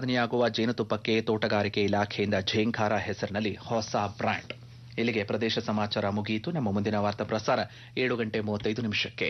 ಉತ್ಪಾದನೆಯಾಗುವ ಜೇನುತುಪ್ಪಕ್ಕೆ ತೋಟಗಾರಿಕೆ ಇಲಾಖೆಯಿಂದ ಝೇಂಕಾರ ಹೆಸರಿನಲ್ಲಿ ಹೊಸ ಬ್ರ್ಯಾಂಡ್ ಇಲ್ಲಿಗೆ ಪ್ರದೇಶ ಸಮಾಚಾರ ಮುಗಿಯಿತು ನಮ್ಮ ಮುಂದಿನ ವಾರ್ತಾ ಪ್ರಸಾರ ಏಳು ಗಂಟೆ ಮೂವತ್ತೈದು ನಿಮಿಷಕ್ಕೆ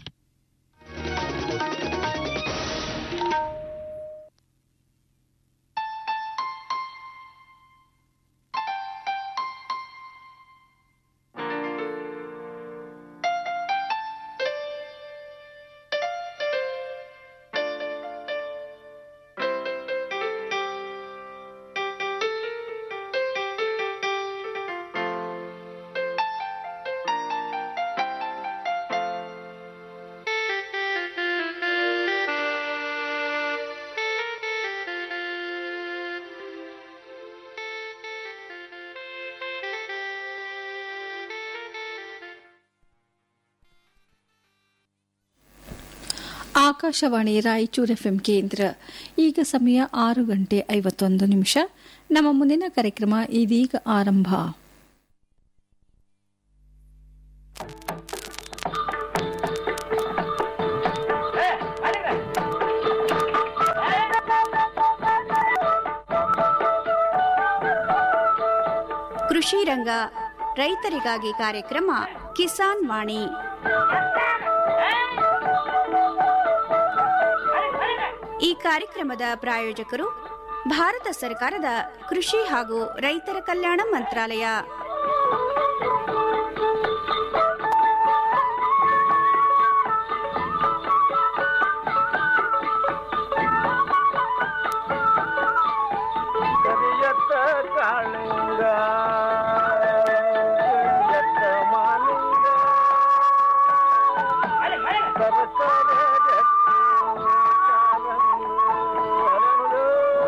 ಆಕಾಶವಾಣಿ ರಾಯಚೂರು ಎಫ್ಎಂ ಕೇಂದ್ರ ಈಗ ಸಮಯ ಆರು ಗಂಟೆ ಐವತ್ತೊಂದು ನಿಮಿಷ ನಮ್ಮ ಮುಂದಿನ ಕಾರ್ಯಕ್ರಮ ಇದೀಗ ಆರಂಭ ಕೃಷಿ ರಂಗ ರೈತರಿಗಾಗಿ ಕಾರ್ಯಕ್ರಮ ಕಿಸಾನ್ ವಾಣಿ ಈ ಕಾರ್ಯಕ್ರಮದ ಪ್ರಾಯೋಜಕರು ಭಾರತ ಸರ್ಕಾರದ ಕೃಷಿ ಹಾಗೂ ರೈತರ ಕಲ್ಯಾಣ ಮಂತ್ರಾಲಯ ಕರಿಯತ್ತ ಕಾಳಿಂಗ ಕರಿಯತ್ತ ಮಾಲಿಂಗ ಸರಸರ ಜಟ್ಟಿ ಕಾಲಂದು ಹರಳು.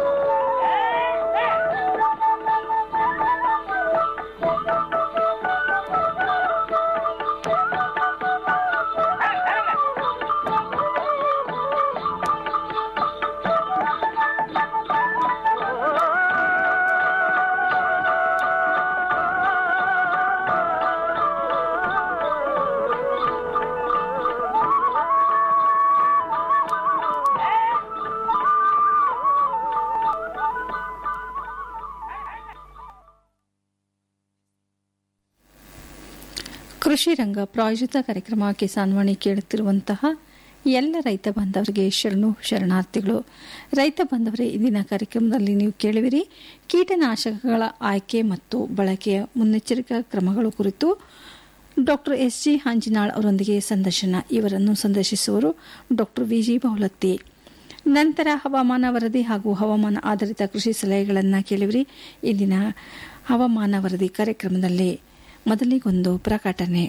ಕೃಷಿ ರಂಗ ಪ್ರಾಯೋಜಿತ ಕಾರ್ಯಕ್ರಮ ಕಿಸಾನ್ ವಾಣಿ ಕೇಳುತ್ತಿರುವಂತಹ ಎಲ್ಲ ರೈತ ಬಾಂಧವರಿಗೆ ಶರಣು ಶರಣಾರ್ಥಿಗಳು ರೈತ ಬಾಂಧವರೇ ಇಂದಿನ ಕಾರ್ಯಕ್ರಮದಲ್ಲಿ ನೀವು ಕೇಳುವಿರಿ ಕೀಟನಾಶಕಗಳ ಆಯ್ಕೆ ಮತ್ತು ಬಳಕೆಯ ಮುನ್ನೆಚ್ಚರಿಕಾ ಕ್ರಮಗಳು ಕುರಿತು ಡಾಕ್ಟರ್ ಎಸ್ ಜಿ ಹಾಂಜಿನಾಳ್ ಅವರೊಂದಿಗೆ ಸಂದರ್ಶನ ಇವರನ್ನು ಸಂದರ್ಶಿಸುವರು ಡಾಕ್ಟರ್ ವಿಜಿ ಬೌಲತ್ತಿ ನಂತರ ಹವಾಮಾನ ವರದಿ ಹಾಗೂ ಹವಾಮಾನ ಆಧಾರಿತ ಕೃಷಿ ಸಲಹೆಗಳನ್ನು ಕೇಳಿವಿರಿ ಇಂದಿನ ಹವಾಮಾನ ವರದಿ ಕಾರ್ಯಕ್ರಮದಲ್ಲಿ ಮೊದಲಿಗೊಂದು ಪ್ರಕಟಣೆ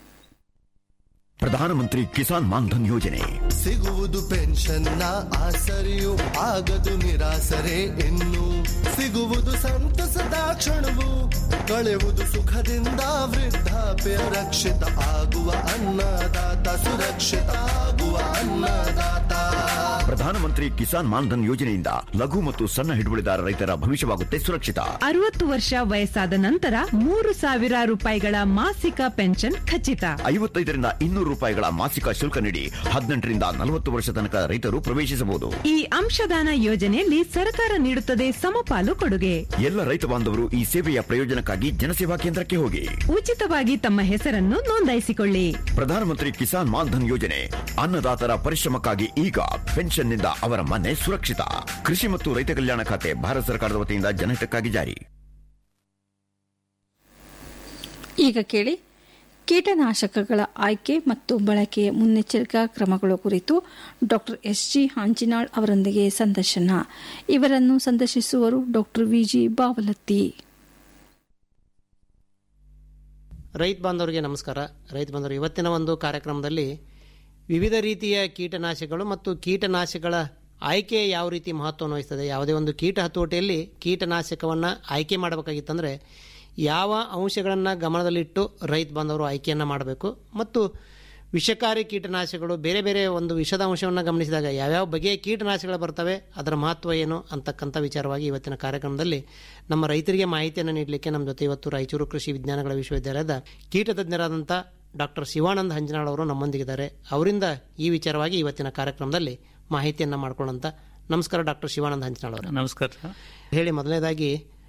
ಪ್ರಧಾನಮಂತ್ರಿ ಕಿಸಾನ್ ಮಾನ್ಧನ್ ಯೋಜನೆ ಸಿಗುವುದು ಪೆನ್ಷನ್ನ ಆಸರೆಯು ಆಗದು ನಿರಾಸರೆ ಇನ್ನು ಸಿಗುವುದು ಸಂತಸದ ಕ್ಷಣವು ಕಳೆಯುವುದು ಸುಖದಿಂದ ವೃದ್ಧಾಪ್ಯ ರಕ್ಷಿತ ಆಗುವ ಅನ್ನದಾತ ಸುರಕ್ಷಿತ ಆಗುವ ಅನ್ನದಾತ ಪ್ರಧಾನಮಂತ್ರಿ ಕಿಸಾನ್ ಮಾನ್ಧನ್ ಯೋಜನೆಯಿಂದ ಲಘು ಮತ್ತು ಸಣ್ಣ ಹಿಡುವಳಿದಾರ ರೈತರ ಭವಿಷ್ಯವಾಗುತ್ತೆ ಸುರಕ್ಷಿತ ಅರವತ್ತು ವರ್ಷ ವಯಸ್ಸಾದ ನಂತರ ಮೂರು ಸಾವಿರ ರೂಪಾಯಿಗಳ ಮಾಸಿಕ ಪೆನ್ಷನ್ ಖಚಿತ ಐವತ್ತೈದರಿಂದ ಇನ್ನೂರು ರೂಪಾಯಿಗಳ ಮಾಸಿಕ ಶುಲ್ಕ ನೀಡಿ ಹದಿನೆಂಟರಿಂದ ನಲವತ್ತು ವರ್ಷ ತನಕ ರೈತರು ಪ್ರವೇಶಿಸಬಹುದು ಈ ಅಂಶದಾನ ಯೋಜನೆಯಲ್ಲಿ ಸರ್ಕಾರ ನೀಡುತ್ತದೆ ಸಮಪಾಲು ಕೊಡುಗೆ ಎಲ್ಲ ರೈತ ಬಾಂಧವರು ಈ ಸೇವೆಯ ಪ್ರಯೋಜನಕ್ಕಾಗಿ ಜನಸೇವಾ ಕೇಂದ್ರಕ್ಕೆ ಹೋಗಿ ಉಚಿತವಾಗಿ ತಮ್ಮ ಹೆಸರನ್ನು ನೋಂದಾಯಿಸಿಕೊಳ್ಳಿ ಪ್ರಧಾನಮಂತ್ರಿ ಕಿಸಾನ್ ಮಾನ್ಧನ್ ಯೋಜನೆ ಅನ್ನದಾತರ ಪರಿಶ್ರಮಕ್ಕಾಗಿ ಈಗ ಪೆನ್ಷನ್ನಿಂದ ಅವರ ಮನೆ ಸುರಕ್ಷಿತ ಕೃಷಿ ಮತ್ತು ರೈತ ಕಲ್ಯಾಣ ಖಾತೆ ಭಾರತ ಸರ್ಕಾರದ ವತಿಯಿಂದ ಜನಹಿತಕ್ಕಾಗಿ ಜಾರಿ ಈಗ ಕೇಳಿ ಕೀಟನಾಶಕಗಳ ಆಯ್ಕೆ ಮತ್ತು ಬಳಕೆಯ ಮುನ್ನೆಚ್ಚರಿಕಾ ಕ್ರಮಗಳು ಕುರಿತು ಡಾಕ್ಟರ್ ಎಸ್ ಜಿ ಹಾಂಚಿನಾಳ್ ಅವರೊಂದಿಗೆ ಸಂದರ್ಶನ ಇವರನ್ನು ಸಂದರ್ಶಿಸುವರು ಡಾಕ್ಟರ್ ವಿಜಿ ಬಾವಲತ್ತಿ ರೈತ ಬಾಂಧವರಿಗೆ ನಮಸ್ಕಾರ ರೈತ ಬಾಂಧವರು ಇವತ್ತಿನ ಒಂದು ಕಾರ್ಯಕ್ರಮದಲ್ಲಿ ವಿವಿಧ ರೀತಿಯ ಕೀಟನಾಶಕಗಳು ಮತ್ತು ಕೀಟನಾಶಕಗಳ ಆಯ್ಕೆ ಯಾವ ರೀತಿ ಮಹತ್ವವನ್ನು ವಹಿಸ್ತದೆ ಯಾವುದೇ ಒಂದು ಕೀಟ ಹತೋಟಿಯಲ್ಲಿ ಕೀಟನಾಶಕವನ್ನು ಆಯ್ಕೆ ಮಾಡಬೇಕಾಗಿತ್ತಂದರೆ ಯಾವ ಅಂಶಗಳನ್ನು ಗಮನದಲ್ಲಿಟ್ಟು ರೈತ ಬಾಂಧವರು ಆಯ್ಕೆಯನ್ನು ಮಾಡಬೇಕು ಮತ್ತು ವಿಷಕಾರಿ ಕೀಟನಾಶಕಗಳು ಬೇರೆ ಬೇರೆ ಒಂದು ವಿಷದ ಅಂಶವನ್ನು ಗಮನಿಸಿದಾಗ ಯಾವ್ಯಾವ ಬಗೆಯ ಕೀಟನಾಶಕಗಳು ಬರ್ತವೆ ಅದರ ಮಹತ್ವ ಏನು ಅಂತಕ್ಕಂಥ ವಿಚಾರವಾಗಿ ಇವತ್ತಿನ ಕಾರ್ಯಕ್ರಮದಲ್ಲಿ ನಮ್ಮ ರೈತರಿಗೆ ಮಾಹಿತಿಯನ್ನು ನೀಡಲಿಕ್ಕೆ ನಮ್ಮ ಜೊತೆ ಇವತ್ತು ರಾಯಚೂರು ಕೃಷಿ ವಿಜ್ಞಾನಗಳ ವಿಶ್ವವಿದ್ಯಾಲಯದ ಕೀಟ ತಜ್ಞರಾದಂಥ ಡಾಕ್ಟರ್ ಶಿವಾನಂದ್ ಹಂಜನಾಳ್ ಅವರು ನಮ್ಮೊಂದಿಗಿದ್ದಾರೆ ಅವರಿಂದ ಈ ವಿಚಾರವಾಗಿ ಇವತ್ತಿನ ಕಾರ್ಯಕ್ರಮದಲ್ಲಿ ಮಾಹಿತಿಯನ್ನು ಮಾಡ್ಕೊಳ್ಳೋಂಥ ನಮಸ್ಕಾರ ಡಾಕ್ಟರ್ ಶಿವಾನಂದ ಹಂಚನಾಳ್ ಅವರ ನಮಸ್ಕಾರ ಸರ್ ಹೇಳಿ ಮೊದಲನೇದಾಗಿ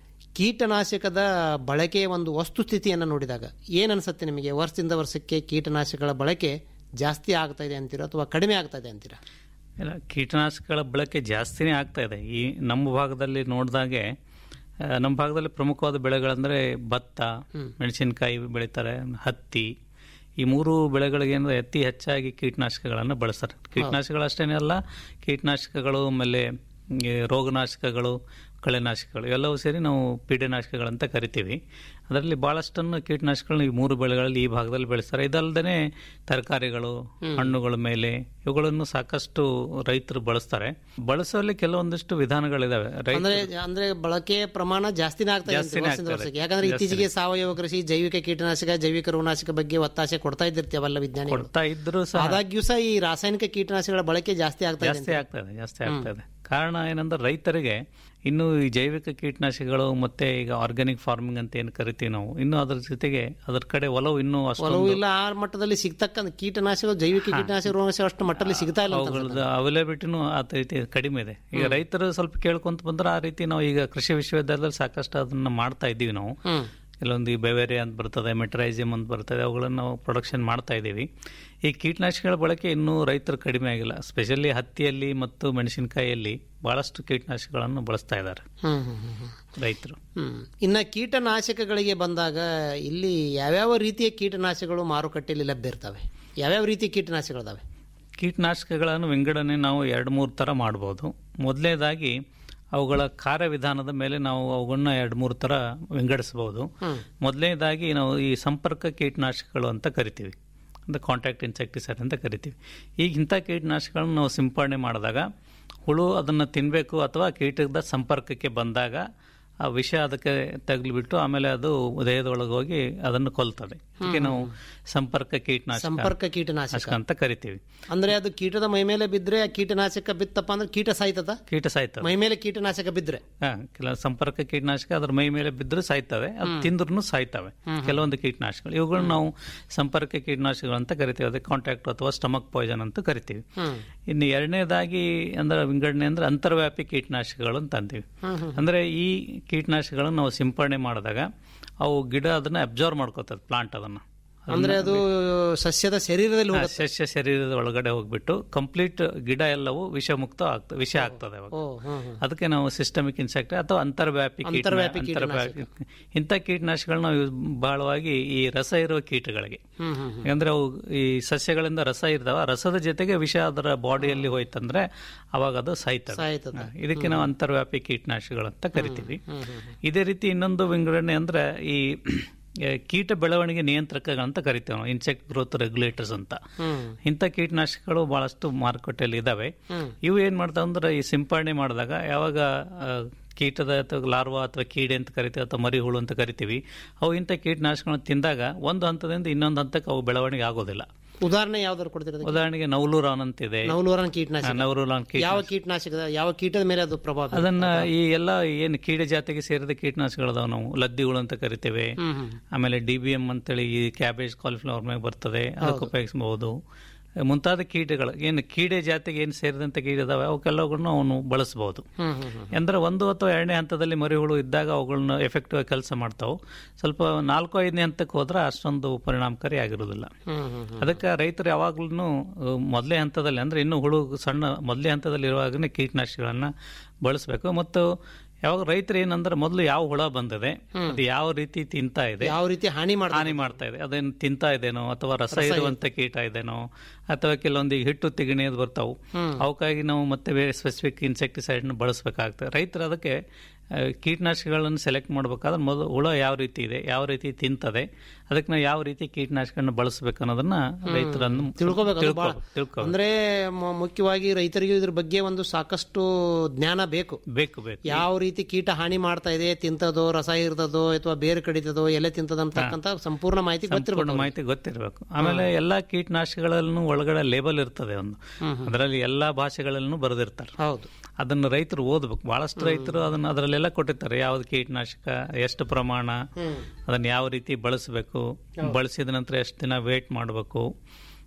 ಕೀಟನಾಶಕದ ಬಳಕೆಯ ಒಂದು ವಸ್ತುಸ್ಥಿತಿಯನ್ನು ನೋಡಿದಾಗ ಏನು ಅನಿಸುತ್ತೆ ನಿಮಗೆ ವರ್ಷದಿಂದ ವರ್ಷಕ್ಕೆ ಕೀಟನಾಶಕಗಳ ಬಳಕೆ ಜಾಸ್ತಿ ಆಗ್ತಾ ಇದೆ ಅಂತೀರಾ ಅಥವಾ ಕಡಿಮೆ ಆಗ್ತಾ ಇದೆ ಅಂತೀರಾ ಇಲ್ಲ ಕೀಟನಾಶಕಗಳ ಬಳಕೆ ಜಾಸ್ತಿನೇ ಆಗ್ತಾ ಇದೆ ಈ ನಮ್ಮ ಭಾಗದಲ್ಲಿ ನೋಡಿದಾಗೆ ಆ, ನಮ್ಮ ಭಾಗದಲ್ಲಿ ಪ್ರಮುಖವಾದ ಬೆಳೆಗಳಂದ್ರೆ ಭತ್ತ ಮೆಣಸಿನಕಾಯಿ ಬೆಳೀತಾರೆ ಹತ್ತಿ ಈ ಮೂರು ಬೆಳೆಗಳಿಗೆ ಅಂದ್ರೆ ಅತಿ ಹೆಚ್ಚಾಗಿ ಕೀಟನಾಶಕಗಳನ್ನು ಬಳಸ್ತಾರೆ ಕೀಟನಾಶಕಗಳಷ್ಟೇನೆ ಅಲ್ಲ ಕೀಟನಾಶಕಗಳು ಆಮೇಲೆ ಈ ರೋಗನಾಶಕಗಳು ಕಳೆನಾಶಕಗಳು ಇವೆಲ್ಲವೂ ಸೇರಿ ನಾವು ಪೀಡನಾಶಕಗಳಂತ ಕರಿತೀವಿ ಅದರಲ್ಲಿ ಬಹಳಷ್ಟನ್ನು ಕೀಟನಾಶಕಗಳನ್ನ ಈ ಮೂರು ಬೆಳೆಗಳಲ್ಲಿ ಈ ಭಾಗದಲ್ಲಿ ಬೆಳೆಸ್ತಾರೆ ಇದಲ್ಲದೆ ತರಕಾರಿಗಳು ಹಣ್ಣುಗಳ ಮೇಲೆ ಇವುಗಳನ್ನು ಸಾಕಷ್ಟು ರೈತರು ಬಳಸ್ತಾರೆ ಬಳಸುವಲ್ಲಿ ಕೆಲವೊಂದಿಷ್ಟು ವಿಧಾನಗಳಿದಾವೆ ರೈತ ಅಂದ್ರೆ ಅಂದ್ರೆ ಬಳಕೆಯ ಪ್ರಮಾಣ ಜಾಸ್ತಿನೇ ಆಗ್ತಾ ಇದೆ ಜಾಸ್ತಿನೇ ವರ್ಷದಿಂದ ಆಗ್ತಾ ಇದೆ. ವರ್ಷಕ್ಕೆ ಯಾಕಂದ್ರೆ ಇತ್ತೀಚೆಗೆ ಸಾವಯವ ಕೃಷಿ ಜೈವಿಕ ಕೀಟನಾಶಕ ಜೈವಿಕ ರೋಗನಾಶಕ ಬಗ್ಗೆ ಒತ್ತಾಸೆ ಕೊಡ್ತಾ ಇದ್ದಿರ್ತೀವಲ್ಲ ವಿಜ್ಞಾನಿಗಳು ಕೊಡ್ತಾ ಇದ್ರು ಸಹ ಆದಾಗ್ಯೂ ಸಹ ಈ ರಾಸಾಯನಿಕ ಕೀಟನಾಶಕಗಳ ಬಳಕೆ ಜಾಸ್ತಿ ಆಗ್ತಾ ಇದೆ ಜಾಸ್ತಿ ಆಗ್ತಾ ಇದೆ ಜಾಸ್ತಿ ಆಗ್ತಾ ಇದೆ ಕಾರಣ ಏನಂದ್ರೆ ರೈತರಿಗೆ ಇನ್ನು ಈ ಜೈವಿಕ ಕೀಟನಾಶಕಗಳು ಮತ್ತೆ ಈಗ ಆರ್ಗ್ಯಾನಿಕ್ ಫಾರ್ಮಿಂಗ್ ಅಂತ ಏನು ಕರಿತೀವಿ ನಾವು ಇನ್ನು ಅದ್ರ ಜೊತೆಗೆ ಅದ್ರ ಕಡೆ ಒಲವು ಇನ್ನೂ ಒಲವು ಅಷ್ಟೊಂದು ಇಲ್ಲ ಆ ಮಟ್ಟದಲ್ಲಿ ಸಿಗ್ತಕ್ಕಂಥ ಕೀಟನಾಶಕ ಜೈವಿಕ ಕೀಟನಾಶಕ ರೋಗನಾಶಕ ಅಷ್ಟು ಮಟ್ಟದಲ್ಲಿ ಸಿಗ್ತಾ ಇಲ್ಲ ಅಂತ ಅವುಗಳದ್ದು ಅವೈಲಬಿಲಿಟಿನೂ ಆ ರೀತಿ ಕಡಿಮೆ ಇದೆ ಈಗ ರೈತರು ಸ್ವಲ್ಪ ಕೇಳ್ಕೊಂತ ಬಂದ್ರೆ ಆ ರೀತಿ ನಾವು ಈಗ ಕೃಷಿ ವಿಶ್ವವಿದ್ಯಾಲಯದಲ್ಲಿ ಸಾಕಷ್ಟು ಅದನ್ನ ಮಾಡ್ತಾ ಇದ್ದೀವಿ ನಾವು ಹ್ಮ್ ಕೆಲವೊಂದು ಈ ಬೆವೇರಿ ಅಂತ ಬರ್ತದೆ ಮೆಟ್ರೈಸಿಯಂ ಅಂತ ಬರ್ತದೆ ಅವುಗಳನ್ನು ನಾವು ಪ್ರೊಡಕ್ಷನ್ ಮಾಡ್ತಾ ಇದ್ದೀವಿ ಈ ಕೀಟನಾಶಕಗಳ ಬಳಕೆ ಇನ್ನೂ ರೈತರು ಕಡಿಮೆ ಆಗಿಲ್ಲ ಸ್ಪೆಷಲಿ ಹತ್ತಿಯಲ್ಲಿ ಮತ್ತು ಮೆಣಸಿನಕಾಯಿಯಲ್ಲಿ ಬಹಳಷ್ಟು ಕೀಟನಾಶಕಗಳನ್ನು ಬಳಸ್ತಾ ಇದ್ದಾರೆ ಹ್ಮ್ ಹ್ಮ್ ಹ್ಮ್ ಹ್ಮ್. ರೈತರು ಹ್ಮ್ ಇನ್ನ ಕೀಟನಾಶಕಗಳಿಗೆ ಬಂದಾಗ ಇಲ್ಲಿ ಯಾವ್ಯಾವ ರೀತಿಯ ಕೀಟನಾಶಕಗಳು ಮಾರುಕಟ್ಟೆಯಲ್ಲಿ ಲಭ್ಯ ಇರ್ತವೆ ಯಾವ್ಯಾವ ರೀತಿಯ ಕೀಟನಾಶಕಗಳಿದಾವೆ ಕೀಟನಾಶಕಗಳನ್ನು ವಿಂಗಡಣೆ ನಾವು ಎರಡು ಮೂರು ಥರ ಮಾಡ್ಬೋದು ಮೊದಲನೇದಾಗಿ ಅವುಗಳ ಕಾರ್ಯವಿಧಾನದ ಮೇಲೆ ನಾವು ಅವುಗಳನ್ನ ಎರಡು ಮೂರು ಥರ ವಿಂಗಡಿಸಬಹುದು ಮೊದಲನೇದಾಗಿ ನಾವು ಈ ಸಂಪರ್ಕ ಕೀಟನಾಶಕಗಳು ಅಂತ ಕರಿತೀವಿ ಅಂದರೆ ಕಾಂಟ್ಯಾಕ್ಟ್ ಇನ್ಸೆಕ್ಟಿಸೈಡ್ ಅಂತ ಕರಿತೀವಿ ಈಗ ಇಂಥ ಕೀಟನಾಶಕಗಳನ್ನ ನಾವು ಸಿಂಪಡಣೆ ಮಾಡಿದಾಗ ಹುಳು ಅದನ್ನು ತಿನ್ನಬೇಕು ಅಥವಾ ಕೀಟದ ಸಂಪರ್ಕಕ್ಕೆ ಬಂದಾಗ ಆ ವಿಷ ಅದಕ್ಕೆ ತಗಲಿಬಿಟ್ಟು ಆಮೇಲೆ ಅದು ದೇಹದೊಳಗೆ ಹೋಗಿ ಅದನ್ನು ಕೊಲ್ತದೆ ಇದಕ್ಕೆ ನಾವು ಸಂಪರ್ಕ ಕೀಟನಾಶಕ ಸಂಪರ್ಕ ಕೀಟನಾಶಕ ನಾಶಕ ಅಂತ ಕರಿತೀವಿ ಅಂದ್ರೆ ಅದು ಕೀಟದ ಮೈ ಮೇಲೆ ಬಿದ್ರೆ ಆ ಕೀಟನಾಶಕ ಬಿತ್ತಪ್ಪ ಅಂದ್ರೆ ಕೀಟ ಸಾಯ್ತದ ಕೀಟ ಸಾಯ್ತದೆ ಮೈ ಮೇಲೆ ಕೀಟನಾಶಕ ಬಿದ್ರೆ ಹಾ, ಕೆಲ ಸಂಪರ್ಕ ಕೀಟನಾಶಕ ಅದ್ರ ಮೈ ಮೇಲೆ ಬಿದ್ದರೂ ಸಾಯ್ತವೆ ಅದು ತಿಂದ್ರೂ ಸಾಯ್ತವೆ ಕೆಲವೊಂದು ಕೀಟನಾಶಕಗಳು ಇವುಗಳನ್ನ ನಾವು ಸಂಪರ್ಕ ಕೀಟನಾಶಕಗಳು ಅಂತ ಕರಿತೀವಿ ಅದಕ್ಕೆ ಕಾಂಟ್ಯಾಕ್ಟ್ ಅಥವಾ ಸ್ಟಮಕ್ ಪಾಯ್ಸನ್ ಅಂತ ಕರಿತೀವಿ ಇನ್ನು ಎರಡನೇದಾಗಿ ಅಂದ್ರೆ ವಿಂಗಡಣೆ ಅಂದ್ರೆ ಅಂತರ್ವ್ಯಾಪಿ ಕೀಟನಾಶಕಗಳು ಅಂತ ಅಂತೀವಿ ಅಂದ್ರೆ ಈ ಕೀಟನಾಶಕಗಳನ್ನು ನಾವು ಸಿಂಪಡಣೆ ಮಾಡಿದಾಗ ಅವು ಗಿಡ ಅದನ್ನ ಅಬ್ಸರ್ವ್ ಮಾಡ್ಕೋತದೆ ಪ್ಲಾಂಟ್ ಅದನ್ನ ಅಂದ್ರೆ ಅದು ಸಸ್ಯದ ಶರೀರದಲ್ಲಿ ಹಾ, ಹೋಗುತ್ತೆ ಸಸ್ಯ ಶರೀರದ ಒಳಗಡೆ ಹೋಗ್ಬಿಟ್ಟು ಕಂಪ್ಲೀಟ್ ಗಿಡ ಎಲ್ಲವೂ ವಿಷಮುಕ್ತ ಆಗ್ತದೆ ವಿಷ ಆಗ್ತದೆ ಅವಾಗ ಓ ಹ್ಮ್ ಹ್ಮ್ ಅದಕ್ಕೆ ನಾವು ಸಿಸ್ಟಮಿಕ್ ಇನ್ಸೆಕ್ಟ್ ಅಥವಾ ಅಂತರ್ವ್ಯಾಪಿ ಕೀಟ- ಅಂತರ್ವ್ಯಾಪಿ ಅಂತರ್ವ್ಯಾಪಿ ಇಂಥ ಕೀಟನಾಶಕಗಳನ್ನ ನಾವು use ಬಹಳವಾಗಿ ಈ ರಸ ಇರುವ ಕೀಟಗಳಿಗೆ ಹ್ಮ್ ಹ್ಮ್ ಯಾಕಂದ್ರೆ ಅವು ಈ ಸಸ್ಯಗಳಿಂದ ರಸ ಇರ್ತಾವ ರಸದ ಜೊತೆಗೆ ವಿಷ ಅದರ ಬಾಡಿಯಲ್ಲಿ ಹೋಯ್ತಂದ್ರೆ ಅವಾಗ ಅದು ಸಾಯ್ತದೆ ಸಾಯ್ತದೆ. ಹಾ, ಇದಕ್ಕೆ ನಾವು ಅಂತರ್ವ್ಯಾಪಿ ಕೀಟನಾಶಕಗಳು ಅಂತ ಕರಿತೀವಿ ಇದೇ ರೀತಿ ಇನ್ನೊಂದು ವಿಂಗಡಣೆ ಅಂದ್ರೆ ಈ ಏ, ಕೀಟ ಬೆಳವಣಿಗೆ ನಿಯಂತ್ರಕಗಳಂತ ಕರಿತೇವೆ ನಾವು ಇನ್ಸೆಕ್ಟ್ ಗ್ರೋತ್ ರೆಗ್ಯುಲೇಟರ್ಸ್ ಅಂತ ಇಂಥ ಕೀಟನಾಶಕಗಳು ಬಹಳಷ್ಟು ಮಾರುಕಟ್ಟೆಯಲ್ಲಿ ಇದಾವೆ ಇವು ಏನ್ ಮಾಡ್ತಾವ ಅಂದ್ರೆ ಈ ಸಿಂಪಡಣೆ ಮಾಡಿದಾಗ ಯಾವಾಗ ಆ, ಕೀಟದ ಅಥವಾ ಲಾರ್ವಾ ಅಥವಾ ಕೀಡೆ ಅಂತ ಕರಿತೀವಿ ಅಥವಾ ಮರಿಹುಳು ಅಂತ ಕರಿತೀವಿ ಅವು ಇಂಥ ಕೀಟನಾಶಕಗಳನ್ನ ತಿಂದಾಗ ಒಂದು ಹಂತದಿಂದ ಇನ್ನೊಂದು ಹಂತಕ್ಕೆ ಅವು ಬೆಳವಣಿಗೆ ಆಗೋದಿಲ್ಲ ಉದಾಹರಣೆ ಯಾವ್ದಾರು ಕೊಡ್ತಿರೋದು ಉದಾಹರಣೆಗೆ ನವಲೂರಾನ್ ಅಂತಿದೆ ನವಲೂರನ್ ಕೀಟನಾಶಕ ನವಲೂರಾನ್ ಕೀಟ ಯಾವ ಕೀಟನಾಶಕದ ಯಾವ ಕೀಟದ ಮೇಲೆ ಅದು ಪ್ರಭಾವ ಬೀರುತ್ತೆ? ಅದನ್ನ ಈ ಎಲ್ಲ ಏನು ಕೀಡೆ ಜಾತಿಗೆ ಸೇರಿದ ಕೀಟನಾಶಕಗಳದಾವ ನಾವು ಲದ್ದಿಗಳು ಅಂತ ಕರಿತೇವೆ ಹ್ಮ್ ಹ್ಮ್ ಆಮೇಲೆ ಡಿ ಬಿ ಎಂ ಅಂತೇಳಿ ಈ ಕ್ಯಾಬೇಜ್ ಕಾಲಿಫ್ಲವರ್ ಮೇಲೆ ಬರ್ತದೆ ಅದಕ್ಕೆ ಉಪಯೋಗಿಸಬಹುದು ಮುಂತಾದ ಕೀಟಗಳು ಏನು ಕೀಡೆ ಜಾತಿಗೆ ಏನು ಸೇರಿದಂತ ಕೀಡೆ ಇದಾವೆ ಅವಕ್ಕೆಲ್ಲವನ್ನು ಅವನು ಬಳಸಬಹುದು ಹ್ಮ್ ಹ್ಮ್ ಹ್ಮ್ ಅಂದ್ರೆ ಒಂದು ಅಥವಾ ಎರಡನೇ ಹಂತದಲ್ಲಿ ಮರಿಹುಳು ಇದ್ದಾಗ ಅವುಗಳನ್ನ ಎಫೆಕ್ಟಿವ್ ಆಗಿ ಕೆಲಸ ಮಾಡ್ತಾವೆ ಸ್ವಲ್ಪ ನಾಲ್ಕು ಐದನೇ ಹಂತಕ್ಕೆ ಹೋದ್ರೆ ಅಷ್ಟೊಂದು ಪರಿಣಾಮಕಾರಿ ಆಗಿರೋದಿಲ್ಲ ಹ್ಮ್ ಹ್ಮ್ ಹ್ಮ್ ಅದಕ್ಕೆ ರೈತರು ಯಾವಾಗ್ಲೂ ಮೊದಲೇ ಹಂತದಲ್ಲಿ ಅಂದ್ರೆ ಇನ್ನು ಹುಳು ಸಣ್ಣ ಮೊದಲೇ ಹಂತದಲ್ಲಿ ಇರುವಾಗನೇ ಕೀಟನಾಶಕಗಳನ್ನ ಬಳಸಬೇಕು ಮತ್ತು ಯಾವಾಗ ರೈತರು ಏನಂದ್ರೆ ಮೊದಲು ಯಾವ ಹುಳ ಬಂದಿದೆ ಅದು ಯಾವ ರೀತಿ ತಿಂತಾ ಇದೆ ಯಾವ ರೀತಿ ಹಾನಿ ಮಾಡ್ತಾರೆ ಹಾನಿ ಮಾಡ್ತಾ ಇದೆ ಅದೇನು ತಿಂತಾ ಇದೇನೋ ಅಥವಾ ರಸ ಇರುವಂತ ಕೀಟ ಇದೇನೋ ಅಥವಾ ಕೆಲವೊಂದು ಈಗ ಹಿಟ್ಟು ತಿಗಣಿಯದು ಬರ್ತಾವು ಅವಕ್ಕಾಗಿ ನಾವು ಮತ್ತೆ ಬೇರೆ ಸ್ಪೆಸಿಫಿಕ್ ಇನ್ಸೆಕ್ಟಿಸೈಡ್ ಬಳಸಬೇಕಾಗ್ತದೆ ರೈತರು ಅದಕ್ಕೆ ಆ, ಕೀಟನಾಶಕಗಳನ್ನು ಸೆಲೆಕ್ಟ್ ಮಾಡಬೇಕಾದ್ರೆ ಮೊದಲು ಹುಳ ಯಾವ ರೀತಿ ಇದೆ ಯಾವ ರೀತಿ ತಿಂತದೆ ಅದಕ್ಕೆ ನಾವು ಯಾವ ರೀತಿ ಕೀಟನಾಶಕಗಳನ್ನ ಬಳಸಬೇಕು ಅನ್ನೋದನ್ನ ರೈತರನ್ನು ತಿಳ್ಕೊಬೇಕು ಅದು ಬಹಳ. ತಿಳ್ಕೊ- ತಿಳ್ಕೊಬೇಕು. ಅಂದ್ರೆ ಮ- ಮುಖ್ಯವಾಗಿ ರೈತರಿಗೆ ಇದ್ರ ಬಗ್ಗೆ ಒಂದು ಸಾಕಷ್ಟು ಜ್ಞಾನ ಬೇಕು ಬೇಕು ಬೇಕು ಯಾವ ರೀತಿ ಕೀಟ ಹಾನಿ ಮಾಡ್ತಾ ಇದೆ ತಿಂತದೋ ರಸ ಇರ್ತದೋ ಅಥವಾ ಬೇರೆ ಕಡಿತದೋ ಎಲೆ ತಿಂತದ ಅಂತಕ್ಕಂತ ಸಂಪೂರ್ಣ ಮಾಹಿತಿ ಸಂಪೂರ್ಣ ಗೊತ್ತಿರಬೇಕು ಮಾಹಿತಿ ಗೊತ್ತಿರಬೇಕು ಆಮೇಲೆ ಎಲ್ಲಾ ಕೀಟನಾಶಕಗಳಲ್ಲೂ ಒಳಗಡೆ ಲೇಬಲ್ ಇರ್ತದೆ ಒಂದು ಅದರಲ್ಲಿ ಎಲ್ಲಾ ಭಾಷೆಗಳಲ್ಲೂ ಬರೆದಿರ್ತಾರೆ ಹೌದು ಅದನ್ನು ರೈತರು ಓದ್ಬೇಕು ಬಹಳಷ್ಟು ರೈತರು ಅದನ್ನ ಅದರಲ್ಲೆಲ್ಲ ಕೊಟ್ಟಿರ್ತಾರೆ ಯಾವ್ದು ಕೀಟನಾಶಕ ಎಷ್ಟು ಪ್ರಮಾಣ ಅದನ್ನ ಯಾವ ರೀತಿ ಬಳಸಬೇಕು ಬಳಸಿದ ನಂತರ ಎಷ್ಟು ದಿನ ವೇಟ್ ಮಾಡಬೇಕು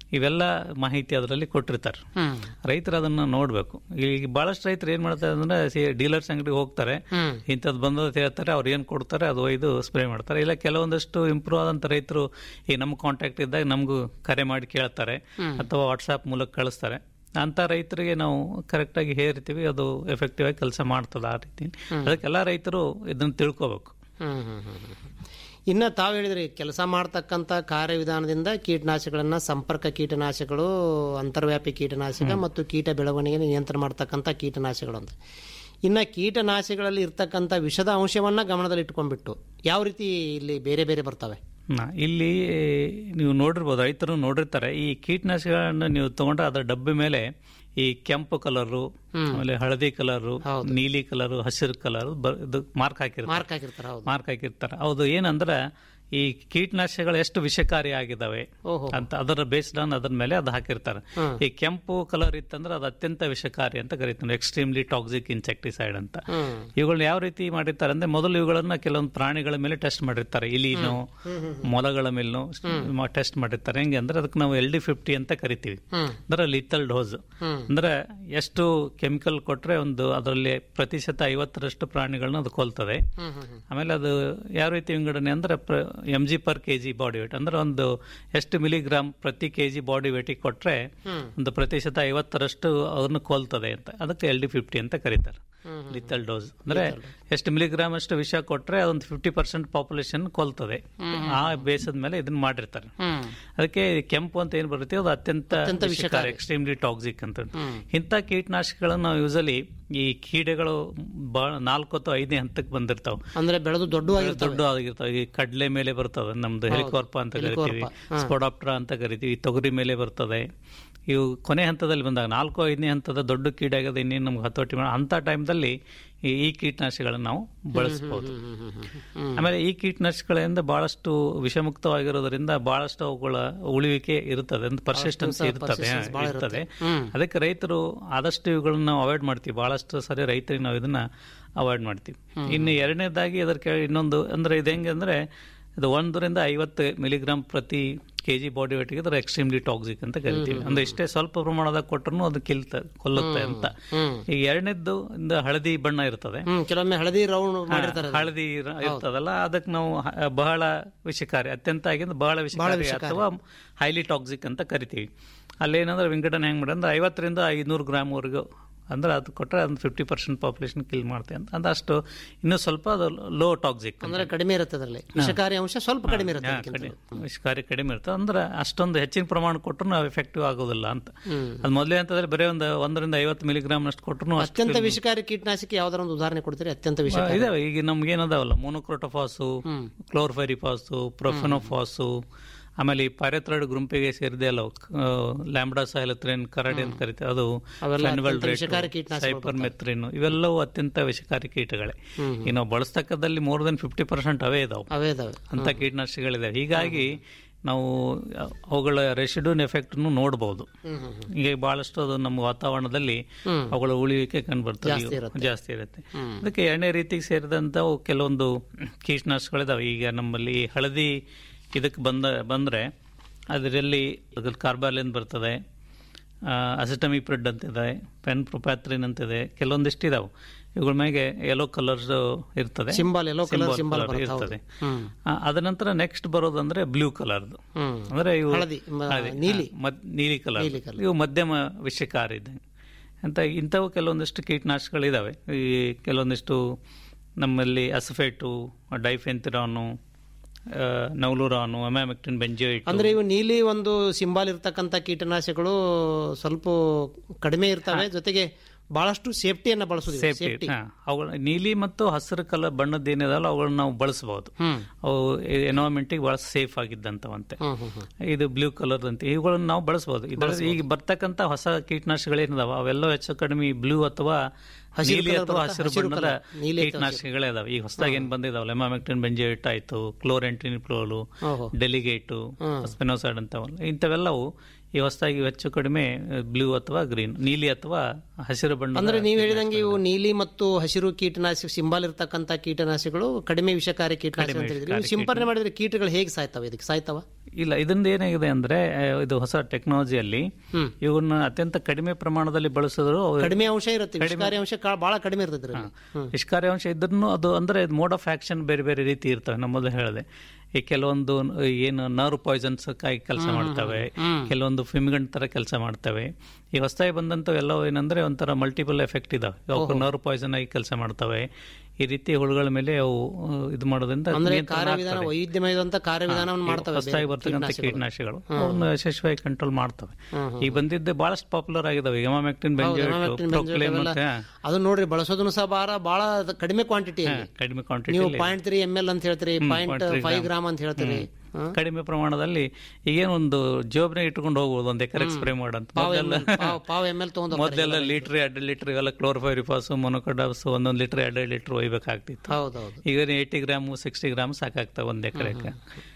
ಇವೆಲ್ಲ ಮಾಹಿತಿ ಅದರಲ್ಲಿ ಕೊಟ್ಟಿರ್ತಾರೆ ರೈತರು ಅದನ್ನ ನೋಡ್ಬೇಕು ಈಗ ಬಹಳಷ್ಟು ರೈತರು ಏನ್ ಮಾಡ್ತಾರೆ ಅಂದ್ರೆ ಡೀಲರ್ಸ್ ಅಂಗಡಿಗೆ ಹೋಗ್ತಾರೆ ಇಂಥದ್ದು ಬಂದು ಅಂತ ಹೇಳ್ತಾರೆ ಅವ್ರು ಏನ್ ಕೊಡ್ತಾರೆ ಅದು ಒಯ್ದು ಸ್ಪ್ರೇ ಮಾಡ್ತಾರೆ ಇಲ್ಲ ಕೆಲವೊಂದಷ್ಟು ಇಂಪ್ರೂವ್ ಆದಂತ ರೈತರು ಈ ನಮ್ಮ ಕಾಂಟ್ಯಾಕ್ಟ್ ಇದ್ದಾಗ ನಮಗೂ ಕರೆ ಮಾಡಿ ಕೇಳ್ತಾರೆ ಅಥವಾ ವಾಟ್ಸ್ಆಪ್ ಮೂಲಕ ಕಳಿಸ್ತಾರೆ ಅಂತ ರೈತರಿಗೆ ನಾವು ಕರೆಕ್ಟ್ ಆಗಿ ಹೇರ್ತೀವಿ ಅದು ಎಫೆಕ್ಟಿವ್ ಆಗಿ ಕೆಲಸ ಮಾಡ್ತದ ಆ ರೀತಿ ಅದಕ್ಕೆಲ್ಲ ರೈತರು ಇದನ್ನ ತಿಳ್ಕೋಬೇಕು ಹ್ಮ್ ಹ್ಮ್ ಹ್ಮ್ ಹ್ಮ್. ಇನ್ನ ತಾವು ಹೇಳಿದ್ರಿ ಕೆಲಸ ಮಾಡ್ತಕ್ಕಂಥ ಕಾರ್ಯವಿಧಾನದಿಂದ ಕೀಟನಾಶಕಗಳನ್ನ ಸಂಪರ್ಕ ಕೀಟನಾಶಕಗಳು ಅಂತರ್ವ್ಯಾಪಿ ಕೀಟನಾಶಕ ಮತ್ತು ಕೀಟ ಬೆಳವಣಿಗೆ ನಿಯಂತ್ರಣ ಮಾಡ್ತಕ್ಕಂಥ ಕೀಟನಾಶಕಗಳು ಅಂತ ಇನ್ನ ಕೀಟನಾಶಕಗಳಲ್ಲಿ ಇರ್ತಕ್ಕಂಥ ವಿಷದ ಅಂಶವನ್ನ ಗಮನದಲ್ಲಿ ಇಟ್ಕೊಂಡ್ಬಿಟ್ಟು ಯಾವ ರೀತಿ ಇಲ್ಲಿ ಬೇರೆ ಬೇರೆ ಬರ್ತವೆ ನಾ ಇಲ್ಲಿ ನೀವು ನೋಡಿರ್ಬೋದು ರೈತರು ನೋಡಿರ್ತಾರೆ ಈ ಕೀಟನಾಶಕಗಳನ್ನ ನೀವು ತಗೊಂಡ್ರೆ ಅದರ ಡಬ್ಬಿ ಮೇಲೆ ಈ ಕೆಂಪು ಕಲರು ಆಮೇಲೆ ಹಳದಿ ಕಲರು ನೀಲಿ ಕಲರು ಹಸಿರು ಕಲರ್ ಇದು ಮಾರ್ಕ್ ಹಾಕಿರ್ತಾರೆ ಮಾರ್ಕ್ ಹಾಕಿರ್ತಾರ ಹೌದು ಮಾರ್ಕ್ ಹಾಕಿರ್ತಾರೆ ಹೌದು ಏನಂದ್ರೆ ಈ ಕೀಟನಾಶಕಗಳು ಎಷ್ಟು ವಿಷಕಾರಿ ಆಗಿದಾವೆ ಅಂತ ಅದರ ಬೇಸ್ಡ್ ಆನ್ ಅದ್ರ ಮೇಲೆ ಅದು ಹಾಕಿರ್ತಾರೆ ಈ ಕೆಂಪು ಕಲರ್ ಇತ್ತಂದ್ರೆ ಅದು ಅತ್ಯಂತ ವಿಷಕಾರಿ ಅಂತ ಕರೀತಾರೆ ಎಕ್ಸ್ಟ್ರೀಮ್ಲಿ ಟಾಕ್ಸಿಕ್ ಇನ್ಸೆಕ್ಟಿಸೈಡ್ ಅಂತ ಇವುಗಳನ್ನ ಯಾವ ರೀತಿ ಮಾಡಿರ್ತಾರೆ ಅಂದ್ರೆ ಮೊದಲು ಇವುಗಳನ್ನ ಕೆಲವೊಂದು ಪ್ರಾಣಿಗಳ ಮೇಲೆ ಟೆಸ್ಟ್ ಮಾಡಿರ್ತಾರೆ ಇಲಿನೋ ಮೊಲಗಳ ಮೇಲೂ ಟೆಸ್ಟ್ ಮಾಡಿರ್ತಾರೆ ಹೆಂಗೆ ಅಂದ್ರೆ ಅದಕ್ಕೆ ನಾವು ಎಲ್ ಡಿ ಫಿಫ್ಟಿ ಅಂತ ಕರಿತೀವಿ ಅಂದ್ರೆ ಲಿಟಲ್ ಡೋಸ್ ಅಂದ್ರೆ ಎಷ್ಟು ಕೆಮಿಕಲ್ ಕೊಟ್ರೆ ಒಂದು ಅದರಲ್ಲಿ ಪ್ರತಿಶತ ಐವತ್ತರಷ್ಟು ಪ್ರಾಣಿಗಳನ್ನ ಅದು ಕೊಲ್ತದೆ ಆಮೇಲೆ ಅದು ಯಾವ ರೀತಿ ವಿಂಗಡಣೆ ಅಂದ್ರೆ M G per K G body weight ಅಂದ್ರೆ ಒಂದು ಎಷ್ಟು ಮಿಲಿಗ್ರಾಮ್ ಪ್ರತಿ ಕೆ ಜಿ ಬಾಡಿ ವೇಟಿಗೆ ಕೊಟ್ರೆ ಒಂದು ಪ್ರತಿಶತ ಐವತ್ತರಷ್ಟು ಅದನ್ನು ಕೊಲ್ತದೆ ಅಂತ ಅದಕ್ಕೆ ಎಲ್ ಡಿ ಫಿಫ್ಟಿ ಅಂತ ಕರೀತಾರೆ ಲಿಥಲ್ ಡೋಸ್ ಅಂದ್ರೆ ಎಷ್ಟು ಮಿಲಿಗ್ರಾಮ್ ಅಷ್ಟು ವಿಷ ಕೊಟ್ರೆ ಅದೊಂದು ಫಿಫ್ಟಿ ಪರ್ಸೆಂಟ್ ಪಾಪ್ಯುಲೇಷನ್ ಕೊಲ್ತದೆ ಆ ಬೇಸದ ಮೇಲೆ ಇದನ್ನ ಮಾಡಿರ್ತಾರೆ ಅದಕ್ಕೆ ಕೆಂಪು ಅಂತ ಏನ್ ಬರುತ್ತೆ ಅದು ಅತ್ಯಂತ ವಿಷಕಾರಿ ಎಕ್ಸ್ಟ್ರೀಮ್ಲಿ ಟಾಕ್ಸಿಕ್ ಅಂತ ಇಂಥ ಕೀಟನಾಶಕಗಳನ್ನ ನಾವು ಯೂಸಲಿ ಈ ಕೀಡೆಗಳು ಬಹಳ ನಾಲ್ಕು ಅಥವಾ ಐದನೇ ಹಂತಕ್ಕೆ ಬಂದಿರ್ತಾವ ಅಂದ್ರೆ ಬೆಳೆದು ದೊಡ್ಡ ದೊಡ್ಡ ಆಗಿರ್ತಾವ ಈ ಕಡ್ಲೆ ಮೇಲೆ ಬರ್ತದೆ ನಮ್ದು ಹೆಲಿಕಾರ್ಪ ಅಂತ ಕರಿತೀವಿ ಸ್ಪೊಡಾಪ್ಟ್ರಾ ಅಂತ ಕರಿತೀವಿ ತೊಗರಿ ಮೇಲೆ ಬರ್ತದೆ ಇವು ಕೊನೆ ಹಂತದಲ್ಲಿ ಬಂದಾಗ ನಾಲ್ಕು ಐದನೇ ಹಂತದ ದೊಡ್ಡ ಕೀಡೆ ಆಗದ ಇನ್ನೇನು ನಮ್ಗೆ ಹತೋಟಿ ಮಾಡೋ ಅಂತ ಟೈಮ್ದಲ್ಲಿ ಈ ಈ ಕೀಟನಾಶಕಗಳನ್ನ ನಾವು ಬಳಸಬಹುದು ಆಮೇಲೆ ಈ ಕೀಟನಾಶಕಗಳಿಂದ ಬಹಳಷ್ಟು ವಿಷಮುಕ್ತವಾಗಿರೋದ್ರಿಂದ ಬಹಳಷ್ಟು ಅವುಗಳ ಉಳಿವಿಕೆ ಇರುತ್ತದೆ ಅಂದ್ರೆ ಪರ್ಸಿಸ್ಟೆನ್ಸ್ ಇರ್ತದೆ ಇರ್ತದೆ ಅದಕ್ಕೆ ರೈತರು ಆದಷ್ಟು ಇವುಗಳನ್ನ ನಾವು ಅವಾಯ್ಡ್ ಮಾಡ್ತೀವಿ ಬಹಳಷ್ಟು ಸರಿ ರೈತರಿಗೆ ನಾವು ಇದನ್ನ ಅವಾಯ್ಡ್ ಮಾಡ್ತೀವಿ ಇನ್ನು ಎರಡನೇದಾಗಿ ಅದರ ಕೆಳ ಇನ್ನೊಂದು ಅಂದ್ರೆ ಇದು ಹೆಂಗೆ ಅಂದ್ರೆ ಇದು ಒಂದರಿಂದ ಐವತ್ತು ಮಿಲಿಗ್ರಾಮ್ ಪ್ರತಿ ಕೆಜಿ ಬಾಡಿ ವೇಟ್ಗೆ ಅದರ ಎಕ್ಸ್ಟ್ರೀಮ್ಲಿ ಟಾಕ್ಸಿಕ್ ಅಂತ ಕರಿತೀವಿ ಅಂದ್ರೆ ಇಷ್ಟೇ ಸ್ವಲ್ಪ ಪ್ರಮಾಣದಾಗ ಕೊಟ್ಟರು ಅದು ಕಿಲ್ತ ಕೊಲ್ಲುತ್ತೆ ಅಂತ ಈಗ ಎರಡನೇದ್ದು ಇಂದ ಹಳದಿ ಬಣ್ಣ ಇರ್ತದೆ ಕೆಲವೊಮ್ಮೆ ಹಳದಿ ರೌಂಡ್ ಮಾಡಿರ್ತಾರೆ ಹಳದಿ ಇರ- ಇರ್ತದಲ್ಲ ಅದಕ್ಕೆ ನಾವು ಹ- ಬಹಳ ವಿಷಕಾರಿ ಅತ್ಯಂತ ಆಗಿಂದ ಬಹಳ ವಿಷಕಾರಿ ಅಥವಾ ಹೈಲಿ ಟಾಕ್ಸಿಕ್ ಅಂತ ಕರಿತೀವಿ ಅಲ್ಲೇನಂದ್ರೆ ವಿಂಗಡಣೆ ಹೆಂಗ್ ಮಾಡಿ ಅಂದ್ರೆ ಐವತ್ತರಿಂದ ಐನೂರು ಗ್ರಾಮ್ ವರೆಗೂ ಅಂದ್ರೆ ಅದು ಕೊಟ್ಟರೆ ಒಂದು ಫಿಫ್ಟಿ ಪರ್ಸೆಂಟ್ ಪಾಪ್ಯುಲೇಷನ್ ಕಿಲ್ ಮಾಡುತ್ತೆ ಅಂತ ಅಂದ್ರೆ ಅಷ್ಟು ಇನ್ನೂ ಸ್ವಲ್ಪ ಅದು ಲೋ ಟಾಕ್ಸಿಕ್ ಅಂದ್ರೆ ಕಡಿಮೆ ಇರುತ್ತೆ ಅದರಲ್ಲಿ ವಿಷಕಾರಿ ಅಂಶ ಸ್ವಲ್ಪ ಕಡಿಮೆ ಇರುತ್ತೆ ಅದಕ್ಕಿಂತ. ವಿಷಕಾರಿ ಕಡಿಮೆ ಇರ್ತದೆ ಅಂದ್ರೆ ಅಷ್ಟೊಂದು ಹೆಚ್ಚಿನ ಪ್ರಮಾಣ ಕೊಟ್ಟರು ನಾವು ಎಫೆಕ್ಟಿವ್ ಆಗೋದಿಲ್ಲ ಅಂತ ಅದು ಮೊದಲೇ ಅಂತಂದ್ರೆ ಬರೀ ಒಂದು ಒಂದರಿಂದ ಐವತ್ತು ಮಿಲಿಗ್ರಾಮ್ ಅಷ್ಟು ಕೊಟ್ಟರು ಅತ್ಯಂತ ವಿಷಕಾರಿ ಕೀಟನಾಶಕ ಯಾವ್ದಾರ ಒಂದು ಉದಾಹರಣೆ ಕೊಡ್ತೀರಿ ಅತ್ಯಂತ ವಿಷಕಾರಿ ಇದಾವೆ ಈಗ ನಮ್ಗೆ ಏನದಾವಲ್ಲ ಮೋನೋಕ್ರೋಟೋಫಾಸು ಕ್ಲೋರ್ಫೈರಿಫಾಸು ಪ್ರೊಫೆನೋಫಾಸು ಆಮೇಲೆ ಈ ಪ್ಯಾರೆಥ್ರಾಯ್ಡ್ ಗುಂಪಿಗೆ ಸೇರಿದೆ ಅಲ್ಲ ಲ್ಯಾಂಬ್ಡಾ ಸೈಲತ್ರಿನ್ ಕರಡಿ ಅಂತ ಕರಿತೀವಿ ಅದು ವಿಷಕಾರಿ ಕೀಟನಾಶಕಗಳು ಸೈಪರ್ ಮೆತ್ರಿನ್ ಇವೆಲ್ಲವೂ ಅತ್ಯಂತ ವಿಷಕಾರಿ ಕೀಟಗಳೇ ಈಗ ನಾವು ಬಳಸ್ತಕ್ಕದಲ್ಲಿ ಮೋರ್ ದೆನ್ ಫಿಫ್ಟಿ ಪರ್ಸೆಂಟ್ ಅವೇ ಇದಾವೆ ಅವೇ ಇದಾವೆ ಅಂತ ಕೀಟನಾಶಕಗಳಿದಾವೆ ಹೀಗಾಗಿ ನಾವು ಅವುಗಳ ರೆಸಿಡ್ಯೂನ್ ಎಫೆಕ್ಟ್ ನೋಡಬಹುದು ಈಗ ಬಹಳಷ್ಟು ಅದು ನಮ್ಮ ವಾತಾವರಣದಲ್ಲಿ ಅವುಗಳ ಉಳಿವಿಕೆ ಕಂಡು ಬರ್ತದೆ ಜಾಸ್ತಿ ಇರುತ್ತೆ ಅದಕ್ಕೆ ಎರಡನೇ ರೀತಿಗೆ ಸೇರಿದಂತ ಕೆಲವೊಂದು ಕೀಟನಾಶಕಗಳಿದಾವೆ ಈಗ ನಮ್ಮಲ್ಲಿ ಹಳದಿ ಇದಕ್ಕೆ ಬಂದ ಬಂದ್ರೆ ಅದರಲ್ಲಿ ಕಾರ್ಬಾಲಿನ್ ಬರ್ತದೆ ಅಸಿಟಮಿಪ್ರಿಡ್ ಅಂತಿದೆ ಪೆನ್ ಪ್ರೊಪ್ಯಾತ್ರಿನ್ ಅಂತಿದೆ ಕೆಲವೊಂದಿಷ್ಟು ಇದಾವೆ ಇವುಗಳ ಮೇಲೆ ಯೆಲ್ಲೋ ಕಲರ್ಸ್ ಇರ್ತದೆ Symbol, yellow colour symbol colour ಬರುತ್ತೆ, ಇರ್ತದೆ ಆ, ಅದ ನಂತರ ನೆಕ್ಸ್ಟ್ ಬರೋದಂದ್ರೆ ಬ್ಲೂ ಕಲರ್ದು ಅಂದ್ರೆ ಇವು ಹಳದಿ, ಮ- ಹಳದಿ, ನೀಲಿ. ಹಾ, ಮದ್- ನೀಲಿ ಕಲರ್ ಇವು ಮಧ್ಯಮ ವಿಷಕಾರಿ ಇದೆ ಅಂತ ಇಂಥವು ಕೆಲವೊಂದಿಷ್ಟು ಕೀಟನಾಶಕಗಳಿದಾವೆ ಈ ಕೆಲವೊಂದಿಷ್ಟು ನಮ್ಮಲ್ಲಿ ಅಸಫೇಟು ಡೈಫೆಂತಿರಾನು ನೌಲುರಾನು ಅಮ್ಯಾಮೆಕ್ಟಿನ್ ಬೆಂಜೋಯಿಟ್ ಅಂದ್ರೆ ಇವು ನೀಲಿ ಒಂದು ಸಿಂಬಾಲ್ ಇರ್ತಕ್ಕಂಥ ಕೀಟನಾಶಕಗಳು ಸ್ವಲ್ಪ ಕಡಿಮೆ ಇರ್ತವೆ ಜೊತೆಗೆ ಬಹಳಷ್ಟು ಸೇಫ್ಟಿಯನ್ನ ಬಳಸೋದು ಸೇಫ್ಟಿ ಅವುಗಳ ನೀಲಿ ಮತ್ತು ಹಸಿರು ಕಲರ್ ಬಣ್ಣದ ಏನಿದಲ್ಲ ಅವುಗಳನ್ನ ನಾವು ಬಳಸಬಹುದು ಅವು ಎನ್ವೈರನ್ಮೆಂಟಿಗೆ ಬಹಳ ಸೇಫ್ ಆಗಿದ್ದಂತವಂತೆ ಇದು ಬ್ಲೂ ಕಲರ್ ಅಂತ ಇವುಗಳನ್ನ ನಾವು ಬಳಸಬಹುದು ಇದರಲ್ಲಿ ಈಗ ಬರ್ತಕ್ಕಂತ ಹೊಸ ಕೀಟನಾಶಕಗಳೇನಿದಾವ ಅವೆಲ್ಲ ಹೆಚ್ಚು ಕಡಿಮೆ ಬ್ಲೂ ಅಥವಾ ನೀಲಿ ಅಥವಾ ಹಸಿರು ಬಣ್ಣದ ಕೀಟನಾಶಕಗಳೇ ಅದಾವೆ ಈಗ ಹೊಸದಾಗಿ ಏನ್ ಬಂದಿದಾವಲ್ಲ ಎಮಾಮೆಕ್ಟಿನ್ ಬೆಂಜೇಟ್ ಆಯ್ತು ಕ್ಲೋರೆಂಟಿನ್ ಫ್ಲೋಲು ಡೆಲಿಗೇಟು ಸ್ಪೆನೋಸೈಡ್ ಅಂತವಲ್ಲ ಇಂಥವೆಲ್ಲವು ಈ ಹೊಸದಾಗಿ ಹೆಚ್ಚು ಕಡಿಮೆ ಬ್ಲೂ ಅಥವಾ ಗ್ರೀನ್ ನೀಲಿ ಅಥವಾ ಹಸಿರು ಬಣ್ಣ ಅಂದ್ರೆ ನೀವು ಹೇಳಿದಂಗೆ ಇವು ನೀಲಿ ಮತ್ತು ಹಸಿರು ಕೀಟನಾಶಕ ಸಿಂಬಾಲ್ ಇರ್ತಕ್ಕಂಥ ಕೀಟನಾಶಕಗಳು ಕಡಿಮೆ ವಿಷಕಾರಿ ಕೀಟನಾಶಕ ಅಂತ ಹೇಳಿದ್ರಿ ಇವು ಸಿಂಪರಣೆ ಮಾಡಿದ್ರೆ ಕೀಟಗಳು ಹೇಗೆ ಸಾಯ್ತವೆ ಇದಕ್ಕೆ ಸಾಯ್ತವ ಇಲ್ಲ ಇದರಿಂದ ಏನಾಗಿದೆ ಅಂದ್ರೆ ಆ, ಇದು ಹೊಸ ಟೆಕ್ನಾಲಜಿಯಲ್ಲಿ ಇವನ್ನ ಅತ್ಯಂತ ಕಡಿಮೆ ಪ್ರಮಾಣದಲ್ಲಿ ಬಳಸಿದ್ರು ಅವು- ಕಡಿಮೆ ಅಂಶ ಇರುತ್ತೆ ವಿಷಕಾರಿ ಅಂಶ ಕಾ- ಬಹಳ ಕಡಿಮೆ ಇರ್ತದೆ ಇದರಲ್ಲಿ ವಿಷಕಾರಿ ಅಂಶ ಇದ್ರೂ ಅದು ಅಂದ್ರೆ ಮೋಡ್ ಆಫ್ ಆಕ್ಷನ್ ಬೇರೆ ಬೇರೆ ರೀತಿ ಇರ್ತವೆ ನಮ್ಮದು ಹೇಳಿದೆ ಈ ಕೆಲವೊಂದು ಏನು ನರ್ವ್ ಪಾಯ್ಸನ್ಸ್ ಆಗಿ ಕೆಲಸ ಮಾಡ್ತವೆ ಕೆಲವೊಂದು ಫಿಮಿಗಂಟ್ ತರ ಕೆಲಸ ಮಾಡ್ತವೆ ಈ ಹೊಸದಾಗಿ ಬಂದಂತವು ಎಲ್ಲವೂ ಏನಂದ್ರೆ ಒಂಥರ ಮಲ್ಟಿಪಲ್ ಎಫೆಕ್ಟ್ ಇದಾವೆ ಅವು ನರ್ವ್ ಪಾಯ್ಸನ್ ಆಗಿ ಕೆಲಸ ಮಾಡ್ತವೆ ಈ ರೀತಿ ಹುಳುಗಳ ಮೇಲೆ ಅವು ಆ, ಇದು ಮಾಡೋದ್ರಿಂದ ಅಂದ್ರೆ ನಿಯಂತ್ರಣ ಕಾರ್ಯವಿಧಾನ ಆಗ್ತದೆ. ವೈವಿಧ್ಯಮಯದಂತ ಕಾರ್ಯವಿಧಾನವನ್ನು ಮಾಡ್ತವೆ ಹೊಸದಾಗಿ ಬೇರೆ ಬರ್ತಕ್ಕಂಥ ಕೀಟನಾಶಕಗಳು. ಕೀಟನಾಶಕಗಳು ಅವನ್ನ ಯಶಸ್ವಿಯಾಗಿ ಕಂಟ್ರೋಲ್ ಮಾಡ್ತವೆ ಈಗ ಬಂದಿದ್ದೆ ಬಹಳಷ್ಟು ಪಾಪ್ಯುಲರ್ ಆಗಿದಾವೆ ಎಮಾಮೆಕ್ಟಿನ್ ಹೌದು, ಬೆಂಜೋಯಿಟ್ Emamectin, ಪ್ರೊಕ್ಲೇಮ್ benzoate ಮತ್ತೆ ಅವೆಲ್ಲ ಅದು ನೋಡ್ರಿ ಬಳಸೋದನ್ನು ಸಹ ಬಾರ ಬಹಳ ಅದು ಕಡಿಮೆ ಕ್ವಾಂಟಿಟಿ ಕಡಿಮೆ ನೀವು quantity point three M L ಅಂತ ಹೇಳ್ತೀರಿ ಪಾಯಿಂಟ್ ಫೈವ್ ಗ್ರಾಮ್ ಅಂತ ಹೇಳ್ತೀರಿ ಹಾ? ಕಡಿಮೆ ಪ್ರಮಾಣದಲ್ಲಿ ಈಗೇನೊಂದು ಜೋಬ್ನೆ ಇಟ್ಕೊಂಡು ಹೋಗ್ಬೋದು ಒಂದ್ ಎಕರೆಗೆ ಸ್ಪ್ರೇ ಮಾಡಂತ ಪಾವ್ ಮೊದಲೆಲ್ಲ ML, ಪಾವ್- ಪಾವ್ ಎಮ್ ಎಲ್ ತಗೊಂಡ್ ಹೋಗ್ತಾರೆ ಮೊದಲೆಲ್ಲ ಲೀಟರ್ ಎರಡು ಲೀಟರ್ ಇವೆಲ್ಲ ಕ್ಲೋರ್ಫೈರಿಫಾಸ್ ಮೊನೊಕೊಡಾಸ್ ಒಂದೊಂದು ಲೀಟರ್ ಎರಡು ಲೀಟರ್ ಒಯ್ಬೇಕಾಗ್ತಿತ್ತು ಹೌದೌದು ಈಗ ಏಯ್ಟಿ ಗ್ರಾಮ್ ಸಿಕ್ಸ್ಟಿ ಗ್ರಾಮ್ ಸಾಕಾಗ್ತವೆ ಒಂದ್ ಎಕರೆಗೆ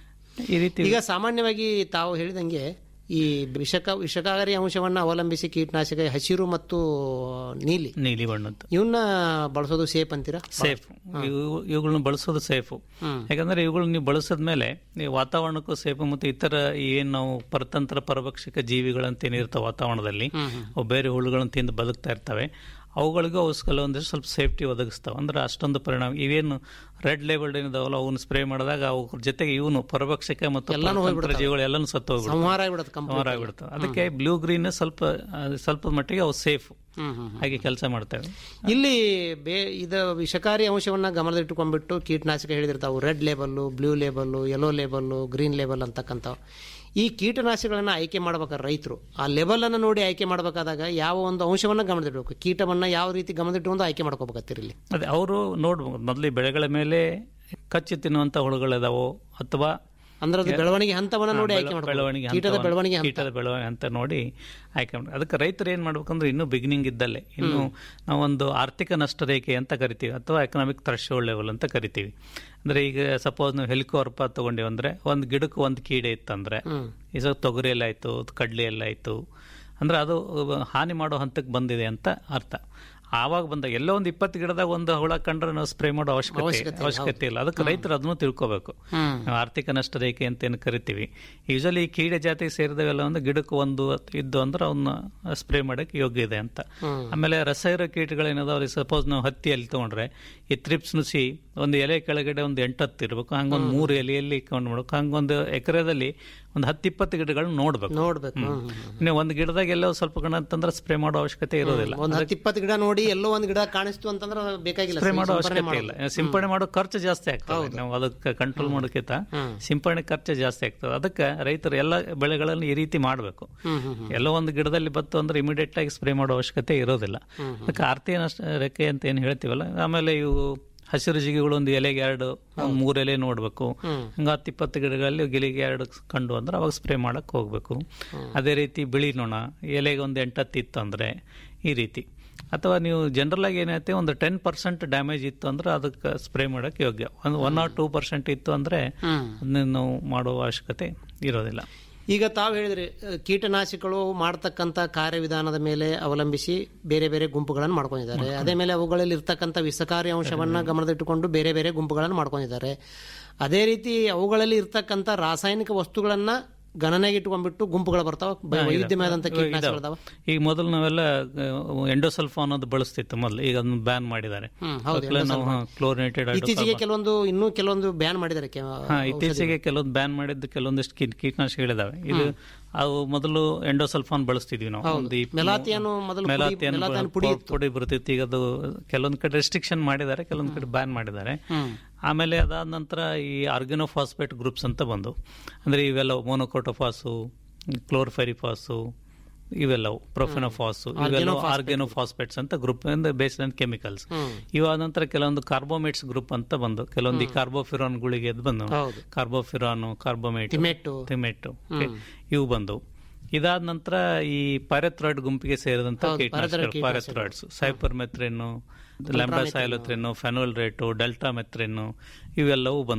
ಈ ರೀತಿ ಈಗ ಸಾಮಾನ್ಯವಾಗಿ ತಾವು ಹೇಳಿದಂಗೆ ಈ ವಿಷಕ ವಿಷಕಾರಿ ಅಂಶವನ್ನ ಅವಲಂಬಿಸಿ ಕೀಟನಾಶಕ ಹಸಿರು ಮತ್ತು ನೀಲಿ ನೀಲಿ ಬಣ್ಣದ್ದು ಇವನ್ನ ಬಳಸೋದು ಸೇಫ್ ಅಂತೀರಾ ಸೇಫ್ ಇವುಗಳನ್ನ ಬಳಸೋದು ಸೇಫು ಯಾಕಂದ್ರೆ ಇವುಗಳನ್ನ ನೀವು ಬಳಸಿದ್ಮೇಲೆ ನೀವು ವಾತಾವರಣಕ್ಕೂ ಸೇಫ್ ಮತ್ತು ಇತರ ಏನ್ ನಾವು ಪರತಂತ್ರ ಪರಭಕ್ಷಕ ಜೀವಿಗಳಂತ ಏನಿರ್ತಾವೆ ವಾತಾವರಣದಲ್ಲಿ ಅವು ಬೇರೆ ಹುಳುಗಳನ್ನ ತಿಂದು ಬದುಕ್ತಾ ಇರ್ತವೆ ಅವುಗಳಿಗೂ ಅವು ಕೆಲವೊಂದಿಷ್ಟು ಸ್ವಲ್ಪ ಸೇಫ್ಟಿ ಒದಗಿಸ್ತಾವೆ ಅಂದ್ರೆ ಅಷ್ಟೊಂದು ಪರಿಣಾಮ ಇವೇನು ರೆಡ್ ಲೇಬಲ್ಡ್ ಏನಿದಾವಲ್ಲ ಅವನ್ನ ಸ್ಪ್ರೇ ಮಾಡಿದಾಗ ಅವ್ರ ಜೊತೆಗೆ ಇವನು ಪರಭಕ್ಷಕ ಮತ್ತು ಪರತಂತ್ರ ಜೀವಿಗಳು ಎಲ್ಲಾನು ಸತ್ತು ಹೋಗ್ಬಿಡ್ತವೆ ಸಂಹಾರ ಆಗ್ಬಿಡುತ್ತೆ ಕಂಪ್ಲೀಟ್ ಸಂಹಾರ ಆಗ್ಬಿಡ್ತವೆ ಅದಕ್ಕೆ ಬ್ಲೂ ಗ್ರೀನ್ ಸ್ವಲ್ಪ ಆ, ಸ್ವಲ್ಪ ಮಟ್ಟಿಗೆ ಅವು ಸೇಫ್ ಹಾಗೆ ಕೆಲಸ ಮಾಡ್ತವೆ ಇಲ್ಲಿ ಬೇ ಇದು ವಿಷಕಾರಿ ಅಂಶವನ್ನ ಗಮನದಲ್ಲಿಟ್ಟುಕೊಂಡ್ಬಿಟ್ಟು ಕೀಟನಾಶಕ ಹೇಳಿದಿರ್ತಾವು red label blue label yellow label green label ಅಂತಕ್ಕಂಥವು ಈ ಕೀಟನಾಶಕಗಳನ್ನ ಆಯ್ಕೆ ಮಾಡ್ಬೇಕಾದ್ರೆ ರೈತರು ಆ ಲೆವೆಲ್ ಅನ್ನು ನೋಡಿ ಆಯ್ಕೆ ಮಾಡಬೇಕಾದಾಗ ಯಾವ ಒಂದು ಅಂಶವನ್ನ ಗಮನದಲ್ಲಿಡಬೇಕು ಕೀಟವನ್ನ ಯಾವ ರೀತಿ ಗಮನದಲ್ಲಿಟ್ಟುಕೊಂಡು ಆಯ್ಕೆ ಮಾಡ್ಕೋಬೇಕಾಗ್ತಿರಿ ಇಲ್ಲಿ ಅದೇ ಅವರು ನೋಡ್ಬೋದು ಮೊದಲು ಈ ಬೆಳೆಗಳ ಮೇಲೆ ಕಚ್ಚಿ ತಿನ್ನುವಂತ ಹುಳುಗಳಿದಾವೋ ಅಥವಾ ಅಂದ್ರೆ ಅದು ಬೆಳವಣಿಗೆ ಹಂತವನ್ನ ನೋಡಿ ಹಾ, ಆಯ್ಕೆ ಬೆಳ- ಮಾಡ್ಬೇಕು ಬೆಳವಣಿಗೆ ಕೀಟದ ಹಂತವನ್ನ- ಬೆಳವಣಿಗೆ ಹಂತ ಕೀಟದ ಬೆಳವಣಿಗೆ ಅಂತ ನೋಡಿ ಆಯ್ಕೆ ಮಾಡಿ ಅದಕ್ಕೆ ರೈತರು ಏನ್ ಮಾಡ್ಬೇಕಂದ್ರೆ ಇನ್ನೂ ಬಿಗಿನಿಂಗ್ ಇದ್ದಲ್ಲೇ ಇನ್ನು ನಾವೊಂದು ಆರ್ಥಿಕ ನಷ್ಟ ರೇಖೆ ಅಂತ ಕರಿತೀವಿ ಅಥವಾ ಎಕನಾಮಿಕ್ ಥ್ರೆಶೋಲ್ಡ್ ಲೆವೆಲ್ ಅಂತ ಕರಿತೀವಿ ಅಂದ್ರೆ ಈಗ ಸಪೋಸ್ ನಾವು ಹೆಲಿಕೋರ್ಪ ತಗೊಂಡಿವಿ ಅಂದ್ರೆ ಒಂದು ಗಿಡಕ್ಕೆ ಒಂದು ಕೀಡೆ ಇತ್ತಂದ್ರೆ ಈಗ ತೊಗರಿ ಎಲ್ಲ ಆಯ್ತು ಕಡ್ಲೆ ಎಲ್ಲ ಆಯ್ತು ಅಂದ್ರೆ ಅದು ಹಾನಿ ಮಾಡೋ ಹಂತಕ್ಕೆ ಬಂದಿದೆ ಅಂತ ಅರ್ಥ ಆವಾಗ ಬಂದಾಗ ಎಲ್ಲೋ ಒಂದು ಇಪ್ಪತ್ತು ಗಿಡದಾಗ ಒಂದು ಹುಳ ಕಂಡ್ರೆ ನಾವು ಸ್ಪ್ರೇ ಮಾಡೋ ಅವಶ್ಯಕತೆ ಅವಶ್ಯಕತೆ ಇಲ್ಲ ಅದಕ್ಕೆ ರೈತರು ಅದನ್ನು ತಿಳ್ಕೋಬೇಕು ನಾವು ಆರ್ಥಿಕ ನಷ್ಟ ರೇಖೆ ಅಂತ ಏನು ಕರಿತೀವಿ ಯೂಶಲಿ ಈ ಕೀಡೆ ಜಾತಿಗೆ ಸೇರಿದವೆಲ್ಲ ಒಂದು ಗಿಡಕ್ಕೆ ಒಂದು ಇದ್ದು ಅಂದ್ರೆ ಅವನ್ನ ಸ್ಪ್ರೇ ಮಾಡಕ್ಕೆ ಯೋಗ್ಯ ಇದೆ ಅಂತ ಆಮೇಲೆ ರಸಾಯನ ಕೀಟಗಳೇನದಾವ ಸಪೋಸ್ ನಾವು ಹತ್ತಿಯಲ್ಲಿ ತಗೊಂಡ್ರೆ ಈ ತ್ರಿಪ್ಸ್ ನುಸಿ ಒಂದು ಎಲೆ ಕೆಳಗಡೆ ಒಂದು ಎಂಟತ್ತು ಇರಬೇಕು ಹಂಗೊಂದು ಮೂರು ಎಲೆಯಲ್ಲಿ ಕೌಂಟ್ ಮಾಡ್ಬೇಕು ಹಂಗೊಂದು ಎಕರೆದಲ್ಲಿ ಒಂದು ಹತ್ತು ಇಪ್ಪತ್ತು ಗಿಡಗಳನ್ನ ನೋಡ್ಬೇಕು ನೋಡ್ಬೇಕು ನೀವು ಒಂದು ಗಿಡದಾಗ ಎಲ್ಲೋ ಸ್ವಲ್ಪ ಕಣ ಅಂತಂದ್ರೆ ಸ್ಪ್ರೇ ಮಾಡೋ ಅವಶ್ಯಕತೆ ಇರೋದಿಲ್ಲ ಒಂದ್ ಹತ್ತು ಇಪ್ಪತ್ತು ಗಿಡ ನೋಡಿ ಎಲ್ಲೋ ಒಂದ್ ಗಿಡ ಕಾಣಿಸ್ತು ಅಂತಂದ್ರೆ ಅದು ಬೇಕಾಗಿಲ್ಲ ಸ್ಪ್ರೇ ಮಾಡೋ ಸಿಂಪರಣೆ ಅವಶ್ಯಕತೆ ಇಲ್ಲ ಸಿಂಪಡಣೆ ಮಾಡೋ ಖರ್ಚು ಜಾಸ್ತಿ ಆಗ್ತದೆ ನಾವು ಅದಕ್ಕೆ ಕಂಟ್ರೋಲ್ ಮಾಡೋಕ್ಕಿಂತ ಸಿಂಪಡಣೆ ಖರ್ಚು ಜಾಸ್ತಿ ಆಗ್ತದೆ ಅದಕ್ಕೆ ರೈತರು ಎಲ್ಲ ಬೆಳೆಗಳಲ್ಲಿ ಈ ರೀತಿ ಮಾಡಬೇಕು ಎಲ್ಲೋ ಒಂದು ಗಿಡದಲ್ಲಿ ಬತ್ತು ಅಂದ್ರೆ ಇಮಿಡಿಯೇಟ್ ಆಗಿ ಸ್ಪ್ರೇ ಮಾಡೋ ಅವಶ್ಯಕತೆ ಇರೋದಿಲ್ಲ ಅದಕ್ಕೆ ಆರ್ತಿ ನಷ್ಟ ರೆಕ್ಕೆ ಅಂತ ಏನು ಹೇಳ್ತೀವಲ್ಲ ಆಮೇಲೆ ಇವು ಹಸಿರು ಜಿಗಿಗಳು ಒಂದು ಎಲೆಗೆ ಎರಡು ಒಂದು ಮೂರು ಎಲೆ ನೋಡ್ಬೇಕು ಹಂಗ ಹತ್ತು ಇಪ್ಪತ್ತು ಗಿಡಗಳಲ್ಲಿ ಗಿಲಿಗೆ ಎರಡು ಕಂಡು ಅಂದ್ರೆ ಅವಾಗ ಸ್ಪ್ರೇ ಮಾಡಕ್ ಹೋಗ್ಬೇಕು ಅದೇ ರೀತಿ ಬಿಳಿ ನೊಣ ಎಲೆಗೆ ಒಂದು ಎಂಟತ್ತು ಇತ್ತು ಅಂದ್ರೆ ಈ ರೀತಿ ಅಥವಾ ನೀವು ಜನರಲ್ ಆಗಿ ಏನೈತೆ ಒಂದು ಟೆನ್ ಪರ್ಸೆಂಟ್ ಡ್ಯಾಮೇಜ್ ಇತ್ತು ಅಂದ್ರೆ ಅದಕ್ಕೆ ಸ್ಪ್ರೇ ಮಾಡಕ್ಕೆ ಯೋಗ್ಯ ಒಂದು ಒನ್ ಆರ್ ಟೂ ಪರ್ಸೆಂಟ್ ಇತ್ತು ಅಂದ್ರೆ ಅದನ್ನ ನಾವು ಮಾಡುವ ಅವಶ್ಯಕತೆ ಇರೋದಿಲ್ಲ ಈಗ ತಾವು ಹೇಳಿದ್ರಿ ಅಹ್, ಕೀಟನಾಶಕಗಳು ಮಾಡತಕ್ಕಂಥ ಕಾರ್ಯವಿಧಾನದ ಮೇಲೆ ಅವಲಂಬಿಸಿ ಬೇರೆ ಬೇರೆ ಗುಂಪುಗಳನ್ನು ಮಾಡ್ಕೊಂಡಿದ್ದಾರೆ ಅದೇ ಮೇಲೆ ಅವುಗಳಲ್ಲಿ ಇರ್ತಕ್ಕಂಥ ವಿಷಕಾರಿ ಅಂಶವನ್ನ ಗಮನದಲ್ಲಿಟ್ಟುಕೊಂಡು ಬೇರೆ ಬೇರೆ ಗುಂಪುಗಳನ್ನು ಮಾಡ್ಕೊಂಡಿದ್ದಾರೆ ಅದೇ ರೀತಿ ಅವುಗಳಲ್ಲಿ ಇರ್ತಕ್ಕಂಥ ರಾಸಾಯನಿಕ ವಸ್ತುಗಳನ್ನ ಗಣನೆಗೆ ಇಟ್ಕೊಂಡ್ಬಿಟ್ಟು ಗುಂಪುಗಳು ಬರ್ತಾವ ಬ- ವೈವಿಧ್ಯಮಯದಂತ ಕೀಟನಾಶಕಗಳದಾವ ಈಗ ಮೊದಲು ನಾವೆಲ್ಲ ಎಂಡೋಸಲ್ಫಾನ್ ಅನ್ನೋದು ಬಳಸ್ತಿತ್ತು ಮೊದಲು ಈಗ ಅದನ್ನ ಬ್ಯಾನ್ ಮಾಡಿದ್ದಾರೆ ಹ್ಮ್, ಹೌದು, ಅದಕ್ಕೆಲ್ಲ ನಾವು ಕ್ಲೋರಿನೇಟೆಡ್ ಇತ್ತೀಚೆಗೆ ಕೆಲವೊಂದು ಇನ್ನೂ ಕೆಲವೊಂದು ಬ್ಯಾನ್ ಮಾಡಿದ್ದಾರೆ ಕೆ- ಹಾ ಇತ್ತೀಚೆಗೆ ಕೆಲವೊಂದು ಬ್ಯಾನ್ ಮಾಡಿದ್ದು ಕೆಲವೊಂದಿಷ್ಟು ಕೀಟ ಕೀಟನಾಶಕಗಳಿದಾವೆ ಇದು ಅವು ಮೊದಲು ಎಂಡೋಸಲ್ಫಾನ್ ಬಳಸ್ತಿದ್ವಿ ನಾವು ಒಂದು ಈ- ಮೆಲಾತಿಯನ್ನು ಮೊದಲು ಪುಡಿ- ಮೆಲಾತಿಯನ್ ಮೆಲಾತಿಯನ್ ಪುಡಿ ಪುಡಿ ಬರ್ತಿತ್ತು ಈಗ ಅದು ಕೆಲವೊಂದು ಕಡೆ ರೆಸ್ಟ್ರಿಕ್ಷನ್ ಮಾಡಿದ್ದಾರೆ ಕೆಲವೊಂದು ಕಡೆ ಬ್ಯಾನ್ ಮಾಡಿದ್ದಾರೆ ಆಮೇಲೆ ಅದಾದ ನಂತರ ಈ ಆರ್ಗನೋಫಾಸ್ಪೇಟ್ ಗ್ರೂಪ್ಸ್ ಅಂತ ಬಂದು ಅಂದ್ರೆ ಇವೆಲ್ಲ ಮೋನೋಕೋಟೋಫಾಸು ಕ್ಲೋರ್ಫೆರಿಫಾಸು ಇವೆಲ್ಲವು ಪ್ರೊಫೆನೋಫಾಸು ಇವೆಲ್ಲ ಆರ್ಗೆನೋಫಾಸ್ಪೇಟ್ಸ್ ಅಂತ ಗ್ರೂಪ್ ಬೇಸ್ಡ್ ಆನ್ ಕೆಮಿಕಲ್ಸ್ ಇವಾದ ನಂತರ ಕೆಲವೊಂದು ಕಾರ್ಬೋಮೇಟ್ಸ್ ಗ್ರೂಪ್ ಅಂತ ಬಂದು ಕೆಲವೊಂದು ಈ ಕಾರ್ಬೋಫಿರಾನ್ಗಳಿಗೆ ಅದು ಬಂದು ಹೌದು. ಕಾರ್ಬೋಫಿರಾನು ಕಾರ್ಬೋಮೇಟ್ ಟಿಮೆಟು ತಿಮೆಟ್ಟು ಇವು ಬಂದು ಇದಾದ ನಂತರ ಈ ಪ್ಯಾರೆಥ್ರಾಯ್ಡ್ ಗುಂಪಿಗೆ ಸೇರಿದಂತ ಕೀಟನಾಶಕಗಳು ಪ್ಯಾರೆಥ್ರಾಯ್ಡ್ಸ್ ಸೈಪರ್ ಮೆಥ್ರಿನ್ ಲ್ಯಾಂಬಾಸೈಲೋಥ್ರಿನ್ ಫೆನೋಲ್ ರೇಟು ಡೆಲ್ಟಾ ಮೆಥ್ರಿನ್ ಇವೆಲ್ಲವೂ ಬಂದು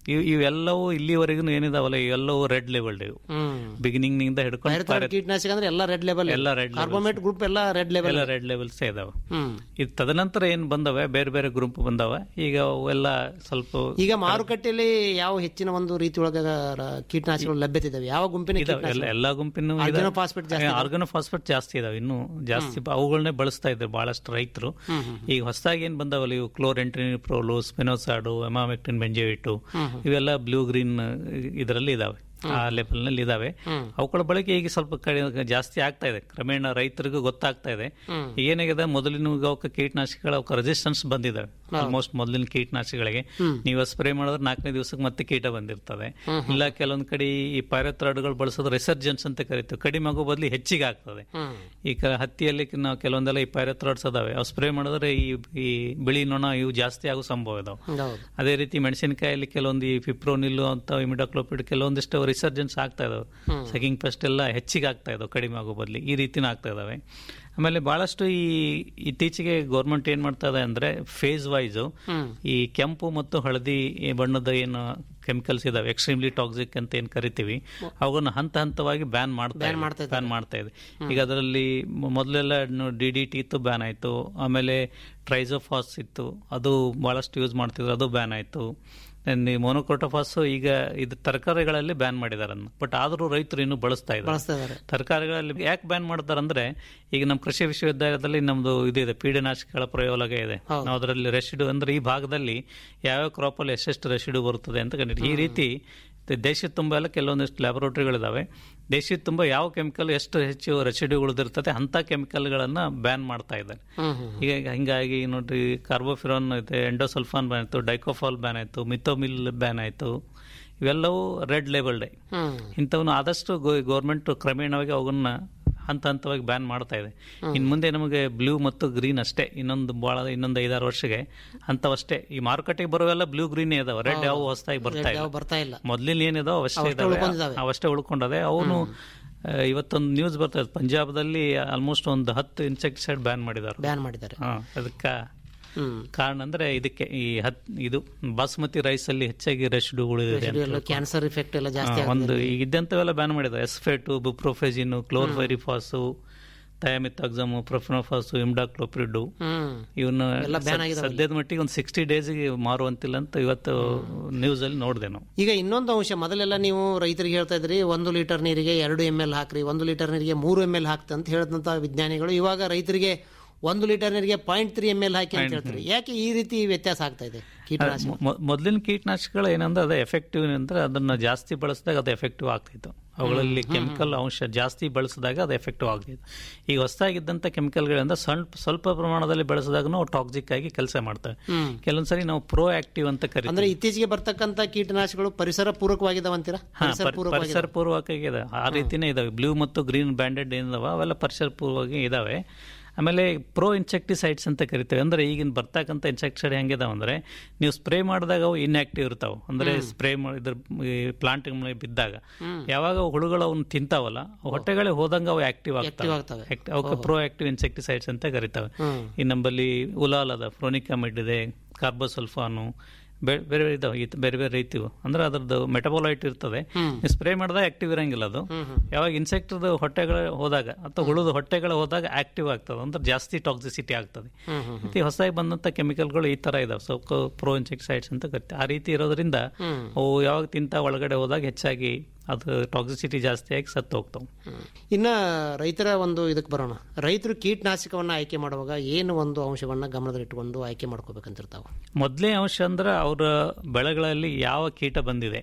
ಇವ್ ಇವೆಲ್ಲವೂ ಇಲ್ಲಿವರೆಗೂ ಏನಿದಾವಲ್ಲ ಇವೆಲ್ಲವೂ ರೆಡ್ ಲೆವೆಲ್ ಇವು ಹ್ಮ್ ಬಿಗಿನಿಂಗ್ ನಿಂದ ಹಿಡ್ಕೊಂಡು ಬೇರೆ ಥರದ ಕೀಟನಾಶಕ ಅಂದ್ರೆ ಎಲ್ಲ ರೆಡ್ ಲೆವೆಲ್ ಎಲ್ಲ red levels. ಕಾರ್ಬೋಮೇಟ್ ಗ್ರೂಪ್ ಎಲ್ಲ ರೆಡ್ ಲೆವೆಲ್ ಎಲ್ಲ ರೆಡ್ ಲೆವೆಲ್ಸ್ ಇದಾವೆ ಹ್ಮ್ ಇದು ತದನಂತರ ಏನ್ ಬಂದವೆ ಬೇರೆ ಬೇರೆ ಗ್ರೂಪ್ ಬಂದವೆ ಈಗ ಅವೆಲ್ಲ ಸ್ವಲ್ಪ ಈಗ ಮಾರುಕಟ್ಟೆಯಲ್ಲಿ ಯಾವ ಹೆಚ್ಚಿನ ಒಂದು ರೀತಿ ಒಳಗ ರ- ಕೀಟನಾಶಕಗಳು ಲಭ್ಯತೆ ಇದಾವೆ ಯಾವ ಗುಂಪಿನ ಇದಾವೆ ಎಲ್ಲ ಎಲ್ಲಾ ಗುಂಪಿನ Organophosphate ಜಾಸ್ತಿ ಆರ್ಗನೋಫಾಸ್ಫೇಟ್ ಜಾಸ್ತಿ ಇದಾವೆ ಇನ್ನು ಜಾಸ್ತಿ ಬ- ಅವುಗಳನ್ನೇ ಬಳಸ್ತಾ ಇದ್ದಾರೆ ಬಹಳಷ್ಟು ರೈತರು ಈಗ ಹೊಸದಾಗಿ ಏನ್ ಬಂದವಲ್ಲ ಇವು ಕ್ಲೋರೆಂಟ್ರಿನ್ ಪ್ರೋಲು ಸ್ಪೆನೋಸಾಡು ಎಮಾಮೆಕ್ಟಿನ್ ಬೆಂಜೆವಿಟು ಇವೆಲ್ಲ ಬ್ಲೂ ಗ್ರೀನ್ ಇದರಲ್ಲಿ ಇದಾವೆ ಆ ಲೆವೆಲ್ ನಲ್ಲಿ ಇದಾವೆ ಅವುಗಳ ಬಳಕೆ ಈಗ ಸ್ವಲ್ಪ ಕಡೆ ಜಾಸ್ತಿ ಆಗ್ತಾ ಇದೆ ಕ್ರಮೇಣ ರೈತರಿಗೂ ಗೊತ್ತಾಗ್ತಾ ಇದೆ ಏನಾಗಿದೆ ಮೊದಲಿನ ಅವಕ್ಕೆ ಕೀಟನಾಶಕಗಳ ಅವಕ್ಕೆ ರೆಸಿಸ್ಟೆನ್ಸ್ ಬಂದಿದ್ದಾವೆ ಆಲ್ಮೋಸ್ಟ್ ಮೊದಲಿನ ಕೀಟನಾಶಕಗಳಿಗೆ ನೀವು ಸ್ಪ್ರೇ ಮಾಡಿದ್ರೆ ನಾಲ್ಕನೇ ದಿವಸಕ್ಕೆ ಮತ್ತೆ ಕೀಟ ಬಂದಿರ್ತದೆ ಇಲ್ಲ ಕೆಲವೊಂದ್ ಕಡೆ ಈ ಪೈರತ್ರಾಡ್ಗಳು ಬಳಸೋದು ರಿಸರ್ಜೆನ್ಸ್ ಅಂತ ಕರಿತೀವಿ ಕಡಿಮೆ ಆಗೋ ಬದಲು ಹೆಚ್ಚಿಗೆ ಆಗ್ತದೆ ಈಗ ಹತ್ತಿಯಲ್ಲಿ ನಾವು ಕೆಲವೊಂದೆಲ್ಲ ಈ ಪೈರತ್ರಾಡ್ಸ್ ಅದಾವೆ ಅವು ಸ್ಪ್ರೇ ಮಾಡಿದ್ರೆ ಈ ಈ ಬಿಳಿ ನೊಣ ಇವು ಜಾಸ್ತಿ ಆಗೋ ಸಂಭವ ಇದಾವೆ ಹೌದು ಅದೇ ರೀತಿ ಮೆಣಸಿನಕಾಯಲ್ಲಿ ಕೆಲವೊಂದು ಈ ಫಿಪ್ರೋನಿಲ್ ಅಂತ ಇಮಿಡಾಕ್ಲೋಪಿಡ್ ಕೆಲವೊಂದಿಷ್ಟು ರಿಸರ್ಜೆನ್ಸ್ ಆಗ್ತಾ ಇದಾವೆ ಸೆಕಿಂಗ್ ಪೆಸ್ಟ್ ಎಲ್ಲ ಹೆಚ್ಚಿಗೆ ಆಗ್ತಾ ಇದಾವೆ ಕಡಿಮೆ ಆಗೋ ಬದಲು ಈ ರೀತಿನೂ ಆಗ್ತಾ ಇದಾವೆ ಆಮೇಲೆ ಬಹಳಷ್ಟು ಈ ಇತ್ತೀಚೆಗೆ ಗೌರ್ಮೆಂಟ್ ಏನ್ ಮಾಡ್ತಾ ಇದೆ ಅಂದ್ರೆ ಫೇಸ್ ವೈಸ್ ಈ ಕೆಂಪು ಮತ್ತು ಹಳದಿ ಈ ಬಣ್ಣದ ಏನು ಕೆಮಿಕಲ್ಸ್ ಇದಾವೆ ಎಕ್ಸ್ಟ್ರೀಮ್ಲಿ ಟಾಕ್ಸಿಕ್ ಅಂತ ಏನ್ ಕರಿತೀವಿ ಅವುಗಳನ್ನ ಹಂತ ಹಂತವಾಗಿ ಬ್ಯಾನ್ ಮಾಡ್ತಾ ಬ್ಯಾನ್ ಮಾಡ್ತಾ ಇದೆ ಈಗ ಅದರಲ್ಲಿ ಮೊ- ಮೊದಲೆಲ್ಲ ಡಿ ಡಿ ಟಿ ಇತ್ತು ಬ್ಯಾನ್ ಆಯ್ತು ಆಮೇಲೆ ಟ್ರೈಸೋಫಾಸ್ ಇತ್ತು ಅದು ಬಹಳಷ್ಟು ಯೂಸ್ ಮಾಡ್ತಿದ್ರು ಅದು ಬ್ಯಾನ್ ಆಯ್ತು ಮೊನೋಕ್ರೋಟೋಫಾಸ್ ಈಗ ಇದು ತರಕಾರಿಗಳಲ್ಲಿ ಬ್ಯಾನ್ ಮಾಡಿದಾರೆ ಬಟ್ ಆದರೂ ರೈತರು ಇನ್ನೂ ಬಳಸ್ತಾ ಇದ್ದಾರೆ ಬಳಸ್ತಾ ಇದಾರೆ ತರಕಾರಿಗಳಲ್ಲಿ ಯಾಕೆ ಬ್ಯಾನ್ ಮಾಡ್ತಾರೆ ಅಂದ್ರೆ ಈಗ ನಮ್ಮ ಕೃಷಿ ವಿಶ್ವವಿದ್ಯಾಲಯದಲ್ಲಿ ನಮ್ದು ಇದಿದೆ ಪೀಡನಾಶಕಗಳ ಪ್ರಯೋಗ ಇದೆ ನಾವು ಅದರಲ್ಲಿ ರೆಸಿಡು ಅಂದ್ರೆ ಈ ಭಾಗದಲ್ಲಿ ಯಾವ್ಯಾವ ಕ್ರಾಪ್ ಅಲ್ಲಿ ಎಷ್ಟೆಷ್ಟು ರೆಸಿಡು ಬರುತ್ತದೆ ಅಂತ ಕಂಡಿದ್ದೀವಿ ಈ ರೀತಿ ದ- ದೇಶದ ತುಂಬ ಎಲ್ಲ ಕೆಲವೊಂದಿಷ್ಟು ಲ್ಯಾಬೊರೇಟರಿಗಳಿದಾವೆ ದೇಶದ ತುಂಬ ಯಾವ ಕೆಮಿಕಲ್ ಎಷ್ಟು ಹೆಚ್ಚು ರೆಸಿಡ್ಯೂ ಉಳಿದಿರ್ತದೆ ಅಂತ ಕೆಮಿಕಲ್ಗಳನ್ನ ಬ್ಯಾನ್ ಮಾಡ್ತಾ ಇದ್ದಾರೆ ಈಗ ಹಿಂಗಾಗಿ ನೋಡ್ರಿ ಕಾರ್ಬೋಫಿರಾನ್ ಇದೆ ಎಂಡೋಸಲ್ಫಾನ್ ಬ್ಯಾನ್ ಆಯ್ತು ಡೈಕೋಫಾಲ್ ಬ್ಯಾನ್ ಆಯ್ತು ಮಿಥೋಮಿಲ್ ಬ್ಯಾನ್ ಆಯ್ತು ಇವೆಲ್ಲವೂ ರೆಡ್ ಲೇಬಲ್ಡ್ ಇಂಥವನ್ನ ಆದಷ್ಟು ಗೌರ್ಮೆಂಟ್ ಕ್ರಮೇಣವಾಗಿ ಅವನ್ನ ಹಂತ ಹಂತವಾಗಿ ಬ್ಯಾನ್ ಮಾಡ್ತಾ ಇದೆ ಇನ್ನು ಮುಂದೆ ನಮಗೆ ಬ್ಲೂ ಮತ್ತು ಗ್ರೀನ್ ಅಷ್ಟೇ ಇನ್ನೊಂದು ಭಾಳ ಇನ್ನೊಂದು ಐದಾರು ವರ್ಷಕ್ಕೆ ಅಂಥವಷ್ಟೇ ಈ ಮಾರುಕಟ್ಟೆಗೆ ಬರೋವೆಲ್ಲ ಬ್ಲೂ ಗ್ರೀನ್ ಇದಾವೆ ರೆಡ್ ಯಾವ ಹೊಸದಾಗಿ ಬರ್ತಾ ಯಾವ ಇಲ್ಲ ಬರ್ತಾ ಇಲ್ಲ ಮೊದಲಿನ ಏನಿದಾವೆ ಅವಷ್ಟೇ ಅವಷ್ಟೇ ಇದಾವೆ ಉಳ್ಕೊಂಡಿದಾವೆ. ಅವಷ್ಟೇ ಉಳ್ಕೊಂಡದೆ ಅವನು ಇವತ್ತೊಂದು ನ್ಯೂಸ್ ಬರ್ತಾ ಇದೆ ಪಂಜಾಬ್ದಲ್ಲಿ ಆಲ್ಮೋಸ್ಟ್ ಒಂದು ಹತ್ತು ಇನ್ಸೆಕ್ಟಿಸೈಡ್ ಬ್ಯಾನ್ ಮಾಡಿದ್ದಾರೆ ಬ್ಯಾನ್ ಮಾಡಿದ್ದಾರೆ ಹಾ ಅದಕ್ಕ ಹ್ಮ್ ಕಾರಣ ಅಂದ್ರೆ ಇದಕ್ಕೆ ಈ ಹತ್ ಇದು ಬಾಸುಮತಿ ರೈಸ್ ಅಲ್ಲಿ ಹೆಚ್ಚಾಗಿ ರೆಸಿಡ್ಯೂಗಳು ಇದೆ ಅಂತ ಎಲ್ಲ ಕ್ಯಾನ್ಸರ್ ಇಫೆಕ್ಟ್ ಎಲ್ಲ ಜಾಸ್ತಿ ಹಾ, ಒಂದು ಈಗ ಇದ್ದಂತವೆಲ್ಲ ಬ್ಯಾನ್ ಮಾಡಿದ್ದಾರೆ ಎಸ್ಫೇಟು ಬುಪ್ರೋಫೆಜಿನ್ ಕ್ಲೋರ್ಫೈರಿಫಾಸು ಥಯಾಮಿಥಾಕ್ಸಮು ಪ್ರೊಫಿನೋಫಾಸು ಇಮ್ಡಾಕ್ಲೋಪ್ರಿಡು ಹ್ಮ್ ಇವನ್ನ ಎಲ್ಲ ban ಆಗಿದಾವೆ ಸದ್ಯದ ಮಟ್ಟಿಗೆ ಒಂದು ಸಿಕ್ಸ್ಟಿ ಡೇಸ್ಗೆ ಮಾರುವಂತಿಲ್ಲ ಅಂತ ಇವತ್ತು ನ್ಯೂಸ್ ಅಲ್ಲಿ ನೋಡಿದೆ ನಾವು ಈಗ ಇನ್ನೊಂದು ಅಂಶ ಮೊದಲೆಲ್ಲ ನೀವು ರೈತರಿಗೆ ಹೇಳ್ತಾ ಇದ್ರಿ ಒಂದು ಲೀಟರ್ ನೀರಿಗೆ ಎರಡು ಎಮ್ ಎಲ್ ಹಾಕ್ರಿ ಒಂದು ಲೀಟರ್ ನೀರಿಗೆ ಮೂರು ಎಮ್ ಎಲ್ ಹಾಕ್ತ ಅಂತ ಹೇಳಿದಂತ ವಿಜ್ಞಾನಿಗಳು ಇವಾಗ ರೈತರಿಗೆ ಒಂದು ಲೀಟರ್ ನೀರಿಗೆ ಪಾಯಿಂಟ್ ತ್ರೀ ಎಮ್ ಎಲ್ ಹಾಕಿ ಅಂತ ಹೇಳ್ತಾರೆ ಯಾಕೆ ಈ ರೀತಿ ವ್ಯತ್ಯಾಸ ಆಗ್ತಾ ಇದೆ ಕೀಟನಾಶಕ ಮೊ- ಮೊದಲಿನ ಕೀಟನಾಶಕಗಳು ಏನಂದ್ರೆ ಅದು ಎಫೆಕ್ಟಿವ್ ಅಂದ್ರೆ ಅದನ್ನ ಜಾಸ್ತಿ ಬಳಸಿದಾಗ ಅದು ಎಫೆಕ್ಟಿವ್ ಆಗ್ತಿತ್ತು ಅವುಗಳಲ್ಲಿ ಕೆಮಿಕಲ್ ಅಂಶ ಜಾಸ್ತಿ ಬಳಸಿದಾಗ ಅದು ಎಫೆಕ್ಟಿವ್ ಆಗ್ತಿತ್ತು ಈಗ ಹೊಸದಾಗಿದ್ದಂಥ ಕೆಮಿಕಲ್ಗಳಿಂದ ಸ್ವಲ್ಪ ಸ್ವಲ್ಪ ಪ್ರಮಾಣದಲ್ಲಿ ಬಳಸಿದಾಗ ನಾವು ಟಾಕ್ಸಿಕ್ ಆಗಿ ಕೆಲಸ ಮಾಡ್ತವೆ ಕೆಲವೊಂದ್ಸರಿ ನಾವು ಪ್ರೋ ಆಕ್ಟಿವ್ ಅಂತ ಕರಿತೀವಿ ಅಂದ್ರೆ ಇತ್ತೀಚೆಗೆ ಬರ್ತಕ್ಕಂತ ಕೀಟನಾಶಕಗಳು ಪರಿಸರ ಪೂರಕವಾಗಿದಾವಂತೀರಾ ಹಾ, ಪರಿಸರ ಪರ್- ಪರಿಸರ ಪೂರ್ವಕ ಇದೆ ಆ ರೀತಿನೇ ಇದಾವೆ ಬ್ಲೂ ಮತ್ತು ಗ್ರೀನ್ ಬ್ಯಾಂಡೆಡ್ ಏನಿದಾವ ಅವೆಲ್ಲ ಪರಿಸರ ಪೂರ್ವವಾಗಿ ಇದಾವೆ ಆಮೇಲೆ ಪ್ರೋ ಇನ್ಸೆಕ್ಟಿಸೈಡ್ಸ್ ಅಂತ ಕರಿತೇವೆ ಅಂದ್ರೆ ಈಗಿನ ಬರ್ತಕ್ಕಂಥ ಇನ್ಸೆಕ್ಟಿಸೈಡ್ ಹೆಂಗಿದಾವೆ ಅಂದ್ರೆ ನೀವು ಸ್ಪ್ರೇ ಮಾಡಿದಾಗ ಅವು ಇನ್ಆಕ್ಟಿವ್ ಇರ್ತಾವೆ ಅಂದ್ರೆ ಸ್ಪ್ರೇ ಮಾಡಿದ್ರ ಪ್ಲಾಂಟ್ ಬಿದ್ದಾಗ ಯಾವಾಗ ಅವು ಹುಳುಗಳು ಅವನ್ನ ತಿಂತಾವಲ್ಲ ಅವು ಹೊಟ್ಟೆಗಳಿಗೆ ಹೋದಂಗ ಅವು ಆಕ್ಟಿವ್ ಆಗ್ತವೆ ಆಗ್ತವೆ. Act- ಅವಕ್ಕೆ ಪ್ರೋ ಆಕ್ಟಿವ್ ಇನ್ಸೆಕ್ಟಿಸೈಡ್ಸ್ ಅಂತ ಕರಿತವೆ ಈ ನಮ್ಮಲ್ಲಿ ಉಲಾಲ್ ಅದ ಫ್ರೋನಿಕಾಮಿಡ್ ಇದೆ ಕಾರ್ಬೋಸಲ್ಫಾನು ಬೆ- ಬೇರೆ ಬೇರೆ ಇದಾವೆ ಈ ಬೇರೆ ಬೇರೆ ರೀತಿವು ಅಂದ್ರೆ ಅದ್ರದ್ದು ಮೆಟಬೋಲೈಟ್ ಇರ್ತದೆ ಸ್ಪ್ರೇ ಮಾಡಿದಾಗ ಆಕ್ಟಿವ್ ಇರಂಗಿಲ್ಲ ಅದು ಯಾವಾಗ ಇನ್ಸೆಕ್ಟ್ ಹೊಟ್ಟೆಗಳ ಹೋದಾಗ ಅಥವಾ ಹುಳುದ ಹೊಟ್ಟೆಗಳ ಹೋದಾಗ ಆಕ್ಟಿವ್ ಆಗ್ತದೆ ಅಂದ್ರೆ ಜಾಸ್ತಿ ಟಾಕ್ಸಿಸಿಟಿ ಆಗ್ತದೆ ಮತ್ತೆ ಹೊಸದಾಗಿ ಬಂದಂತ ಕೆಮಿಕಲ್ಗಳು ಈ ತರ ಇದಾವೆ ಸೊ ಪ್ರೋ ಇನ್ಸೆಕ್ಟಿಸೈಡ್ಸ್ ಅಂತ ಕರಿತೀವಿ ಆ ರೀತಿ ಇರೋದ್ರಿಂದ ಅವು ಯಾವಾಗ ತಿಂತ ಒಳಗಡೆ ಹೋದಾಗ ಹೆಚ್ಚಾಗಿ ಅದು ಟಾಕ್ಸಿಸಿಟಿ ಜಾಸ್ತಿ ಆಗಿ ಸತ್ತು ಹೋಗ್ತಾವೆ ಇನ್ನ ರೈತರ ಒಂದು ಇದಕ್ಕೆ ಬರೋಣ ರೈತರು ಕೀಟನಾಶಕವನ್ನ ಆಯ್ಕೆ ಮಾಡುವಾಗ ಏನು ಒಂದು ಅಂಶವನ್ನ ಗಮನದಲ್ಲಿಟ್ಟುಕೊಂಡು ಆಯ್ಕೆ ಮಾಡ್ಕೋಬೇಕಂತಿರ್ತಾವ ಮೊದಲೇ ಅಂಶ ಅಂದ್ರೆ ಅವರ ಬೆಳೆಗಳಲ್ಲಿ ಯಾವ ಕೀಟ ಬಂದಿದೆ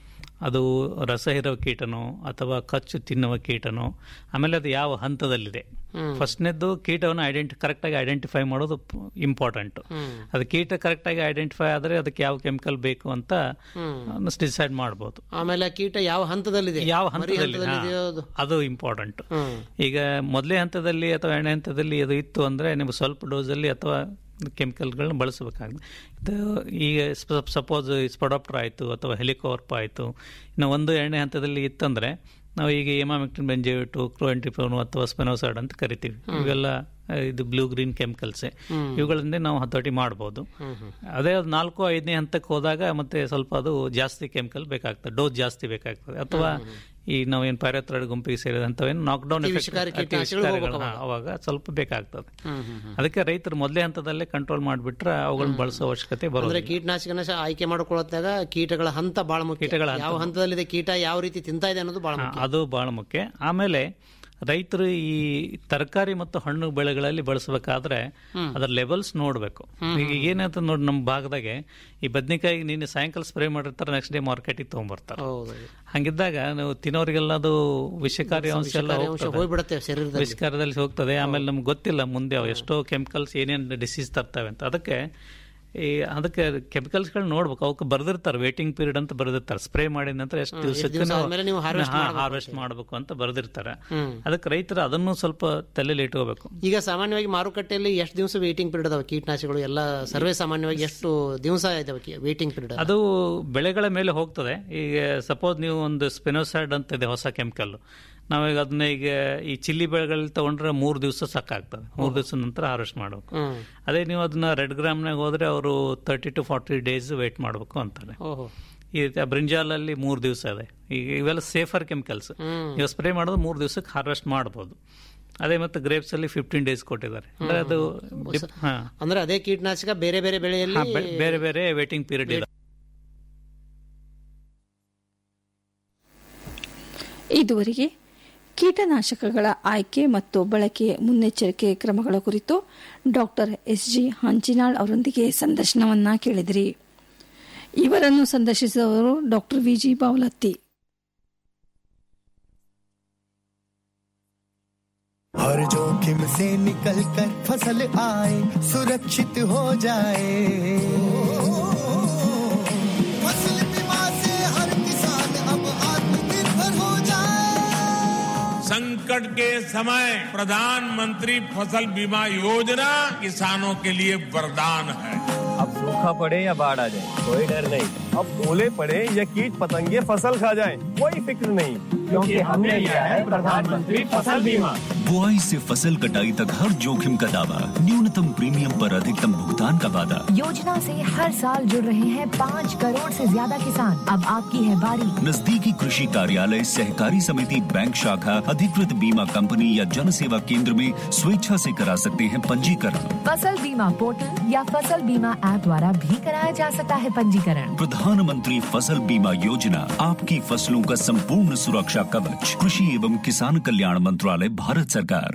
ಅದು ರಸ ಹೀರುವ ಕೀಟನೋ ಅಥವಾ ಕಚ್ಚು ತಿನ್ನುವ ಕೀಟನೋ ಆಮೇಲೆ ಅದು ಯಾವ ಹಂತದಲ್ಲಿದೆ ಫಸ್ಟ್ನೇದ್ದು ಕೀಟವನ್ನು ಐಡೆಂಟಿ ಕರೆಕ್ಟಾಗಿ ಐಡೆಂಟಿಫೈ ಮಾಡೋದು ಇಂಪಾರ್ಟೆಂಟ್ ಅದು ಕೀಟ ಕರೆಕ್ಟಾಗಿ ಐಡೆಂಟಿಫೈ ಆದರೆ ಅದಕ್ಕೆ ಯಾವ ಕೆಮಿಕಲ್ ಬೇಕು ಅಂತ ಡಿಸೈಡ್ ಮಾಡ್ಬೋದು ಆಮೇಲೆ ಕೀಟ ಯಾವ ಹಂತದಲ್ಲಿದೆ ಯಾವ ಮರಿ ಹಂತದಲ್ಲಿ ಹಂತದಲ್ಲಿದೆಯೋ ಹಾ, ಅದು ಅದು ಇಂಪಾರ್ಟೆಂಟ್ ಹ್ಮ್. ಈಗ ಮೊದಲೇ ಹಂತದಲ್ಲಿ ಅಥವಾ ಎರಡನೇ ಹಂತದಲ್ಲಿ ಅದು ಇತ್ತು ಅಂದ್ರೆ ನೀವು ಸ್ವಲ್ಪ ಡೋಸಲ್ಲಿ ಅಥವಾ ಕೆಮಿಕಲ್ಗಳನ್ನ ಬಳಸಬೇಕಾಗುತ್ತೆ ಇದು ಈಗ ಸಪೋಸ್ ಸ್ಪೊಡಾಪ್ಟರ್ ಆಯಿತು ಅಥವಾ ಹೆಲಿಕೋರ್ಪ್ ಆಯಿತು ಇನ್ನು ಒಂದು ಎರಡನೇ ಹಂತದಲ್ಲಿ ಇತ್ತಂದ್ರೆ ನಾವು ಈಗ ಎಮಾಮಿಕ್ಟಿನ್ ಬೆಂಜೇವಿಟು ಕ್ರೋಎಂಟಿಫೋನು ಅಥವಾ ಸ್ಪೆನೋಸೈಡ್ ಅಂತ ಕರಿತೀವಿ ಇವೆಲ್ಲ ಆ, ಇದು ಬ್ಲೂ ಗ್ರೀನ್ ಕೆಮಿಕಲ್ಸ್ ಇವುಗಳಿಂದ ನಾವು ಹತೋಟಿ ಮಾಡ್ಬೋದು ಅದೇ ಅದು ನಾಲ್ಕು ಐದನೇ ಹಂತಕ್ಕೆ ಹೋದಾಗ ಮತ್ತೆ ಸ್ವಲ್ಪ ಅದು ಜಾಸ್ತಿ ಕೆಮಿಕಲ್ ಬೇಕಾಗ್ತದೆ ಡೋಸ್ ಜಾಸ್ತಿ ಬೇಕಾಗ್ತದೆ ಅಥವಾ ಈ ನಾವೇನು ಪ್ಯಾರಥ್ರಾಯ್ಡ್ ಗುಂಪಿಗೆ ಸೇರಿದಂಥವೇನು ನಾಕ್ಡೌನ್ ಅತಿ ವಿಷಕಾರಿ ಕೀಟನಾಶಕಗಳು ಹೋಗ್ಬೇಕು ಅವಾಗ ಸ್ವಲ್ಪ ಬೇಕಾಗ್ತದೆ ಅದಕ್ಕೆ ರೈತರು ಮೊದಲೇ ಹಂತದಲ್ಲೇ ಕಂಟ್ರೋಲ್ ಮಾಡಿಬಿಟ್ರೆ ಅವುಗಳನ್ನ ಬಳಸೋ ಅವಶ್ಯಕತೆ ಅಂದ್ರೆ ಬರೋದಿಲ್ಲ ಕೀಟನಾಶಕನ ಸಹ ಆಯ್ಕೆ ಮಾಡ್ಕೊಳ್ಳೋದಾಗ ಕೀಟಗಳ ಹಂತ ಬಹಳ ಮುಖ್ಯ ಕೀಟಗಳ ಹಂತ. ಯಾವ ಹಂತದಲ್ಲಿದೆ ಕೀಟ ಯಾವ ರೀತಿ ತಿಂತಾ ಇದೆ ಅನ್ನೋದು ಬಹಳ ಹಾ, ಮುಖ್ಯ ಅದು ಬಹಳ ಮುಖ್ಯ ಆಮೇಲೆ ರೈತರು ಈ ತರಕಾರಿ ಮತ್ತು ಹಣ್ಣು ಬೆಳೆಗಳಲ್ಲಿ ಬಳಸಬೇಕಾದ್ರೆ ಅದರ ಲೆವೆಲ್ಸ್ ನೋಡಬೇಕು ಈಗ ಏನಾಯ್ತು ನೋಡಿ ನಮ್ಮ ಭಾಗದಾಗೆ ಈ ಬದ್ನಿಕಾಯಿ ನೀನು ಸಾಯಂಕಾಲ ಸ್ಪ್ರೇ ಮಾಡಿರ್ತಾರೆ ನೆಕ್ಸ್ಟ್ ಡೇ ಮಾರ್ಕೆಟಿಗೆ ತೊಗೊಂಬರ್ತಾರೆ ಹೌದು ಹಂಗಿದ್ದಾಗ ನೀವು ತಿನ್ನೋರಿಗೆಲ್ಲ ಅದು ವಿಷಕಾರಿ ಅಂಶ ಎಲ್ಲ ವಿಷಕಾರಿ ಅಂಶ ಹೋಗ್ತದೆ. ಹೋಗ್ಬಿಡುತ್ತೆ ಶರೀರದಲ್ಲಿ. ವಿಷಕಾರದಲ್ಲಿ ಹೋಗ್ತದೆ ಆಮೇಲೆ ನಮ್ಗೆ ಗೊತ್ತಿಲ್ಲ ಮುಂದೆ ಅವು ಎಷ್ಟೋ ಕೆಮಿಕಲ್ಸ್ ಏನೇನು ಡಿಸೀಸ್ ತರ್ತವೆ ಅಂತ ಅದಕ್ಕೆ ಈ ಅದಕ್ಕೆ ಕೆಮಿಕಲ್ಸ್ಗಳು ನೋಡ್ಬೇಕು ಅವಕ್ಕೆ ಬರ್ದಿರ್ತಾರೆ ವೇಟಿಂಗ್ ಪೀರಿಯಡ್ ಅಂತ ಬರ್ದಿರ್ತಾರೆ ಸ್ಪ್ರೇ ಮಾಡಿದ ನಂತರ ಎಷ್ಟು ಹಾ, ಎಷ್ಟು ದಿವ್ಸ ದಿವಸಕ್ಕೆ ಆದ್ಮೇಲೆ ನೀವು harvest ಮಾಡ್ಬೇಕು ಹಾರ್ವೆಸ್ಟ್ ಮಾಡಬೇಕು ಅಂತ ಬರ್ದಿರ್ತಾರೆ ಹ್ಮ್. ಅದಕ್ಕೆ ರೈತರು ಅದನ್ನು ಸ್ವಲ್ಪ ತಲೆಯಲ್ಲಿ ಇಟ್ಕೋಬೇಕು ಈಗ ಸಾಮಾನ್ಯವಾಗಿ ಮಾರುಕಟ್ಟೆಯಲ್ಲಿ ಎಷ್ಟು ದಿವಸ ವೇಟಿಂಗ್ ಪೀರಿಯಡ್ ಅದಾವೆ ಕೀಟನಾಶಕಗಳು ಎಲ್ಲ ಸರ್ವೇ ಸಾಮಾನ್ಯವಾಗಿ ಎಷ್ಟು ದಿವಸ ಇದಾವೆ ವೇಟಿಂಗ್ ಪೀರಿಯಡ್ ಅದು ಬೆಳೆಗಳ ಮೇಲೆ ಹೋಗ್ತದೆ ಈಗ ಸಪೋಸ್ ನೀವು ಒಂದು ಸ್ಪೆನೋಸೈಡ್ ಅಂತ ಇದೆ ಹೊಸ ಕೆಮಿಕಲ್ ನಾವೀಗ ಅದನ್ನ ಈಗ ಈ ಚಿಲ್ಲಿ ಬೆಳೆಗಳಲ್ಲಿ ತಗೊಂಡ್ರೆ ಮೂರು ದಿವಸ ಸಾಕಾಗ್ತದೆ ಮೂರು ದಿವಸ ನಂತರ ಹಾರ್ವೆಸ್ಟ್ ಮಾಡಬೇಕು ಹ್ಮ್. ಅದೇ ನೀವು ಅದನ್ನ ರೆಡ್ ಗ್ರಾಮ್ನಾಗ ಹೋದ್ರೆ ಅವರು thirty two forty days wait ಮಾಡಬೇಕು ಅಂತಾರೆ ಓಹೋ ಈ ರೀತಿ ಬ್ರಿಂಜಾಲಲ್ಲಿ ಮೂರು ದಿವಸ ಇದೆ ಈಗ ಇವೆಲ್ಲ ಸೇಫರ್ ಕೆಮಿಕಲ್ಸ್ ನೀವು ಸ್ಪ್ರೇ ಮಾಡೋದು ಮೂರು ದಿವಸಕ್ಕೆ ಹಾರ್ವೆಸ್ಟ್ ಮಾಡ್ಬೋದು ಅದೇ ಮತ್ತೆ ಗ್ರೇಪ್ಸ್ ಅಲ್ಲಿ ಫಿಫ್ಟೀನ್ ಡೇಸ್ ಕೊಟ್ಟಿದ್ದಾರೆ ಅಂದ್ರೆ ಅದು ಡಿಪ್- ಹಾ. ಅಂದ್ರೆ ಅದೇ ಕೀಟನಾಶಕ ಬೇರೆ ಬೇರೆ ಬೆಳೆಯಲ್ಲಿ ಹಾ, ಬೆ- ಬೇರೆ ಬೇರೆ ವೇಟಿಂಗ್ ಪೀರಿಯಡ್ ಇದೆ ಇದುವರೆಗೆ ಕೀಟನಾಶಕಗಳ ಆಯ್ಕೆ ಮತ್ತು ಬಳಕೆ ಮುನ್ನೆಚ್ಚರಿಕೆ ಕ್ರಮಗಳ ಕುರಿತು ಡಾಕ್ಟರ್ ಎಸ್ ಜಿ ಹಂಚಿನಾಳ್ ಅವರೊಂದಿಗೆ ಸಂದರ್ಶನವನ್ನ ಕೇಳಿದಿರಿ ಇವರನ್ನು ಸಂದರ್ಶಿಸಿದವರು ಡಾಕ್ಟರ್ ವಿಜಿ ಬಾವಲತ್ತಿ हर जोखिम से निकल कर फसल आए सुरक्षित हो जाए फसल बीमा से हर किसान अब आत्मनिर्भर हो जाए संकट के समय प्रधानमंत्री फसल बीमा योजना किसानों के लिए वरदान है अब सूखा पड़े या बाढ़ आ जाए कोई डर नहीं अब ओले पड़े या कीट पतंगे फसल खा जाए कोई फिक्र नहीं क्योंकि हमने लिया है प्रधानमंत्री फसल बीमा बुआई से फसल कटाई तक हर जोखिम का दावा न्यूनतम प्रीमियम पर अधिकतम भुगतान का वादा योजना से हर साल जुड़ रहे हैं पाँच करोड़ से ज्यादा किसान अब आपकी है बारी नजदीकी कृषि कार्यालय सहकारी समिति बैंक शाखा अधिकृत बीमा कंपनी या जन सेवा केंद्र में स्वेच्छा से करा सकते हैं पंजीकरण फसल बीमा पोर्टल या फसल बीमा ऐप द्वारा भी कराया जा सकता है पंजीकरण प्रधानमंत्री फसल बीमा योजना आपकी फसलों का संपूर्ण सुरक्षा कवच कृषि एवं किसान कल्याण मंत्रालय भारत सरकार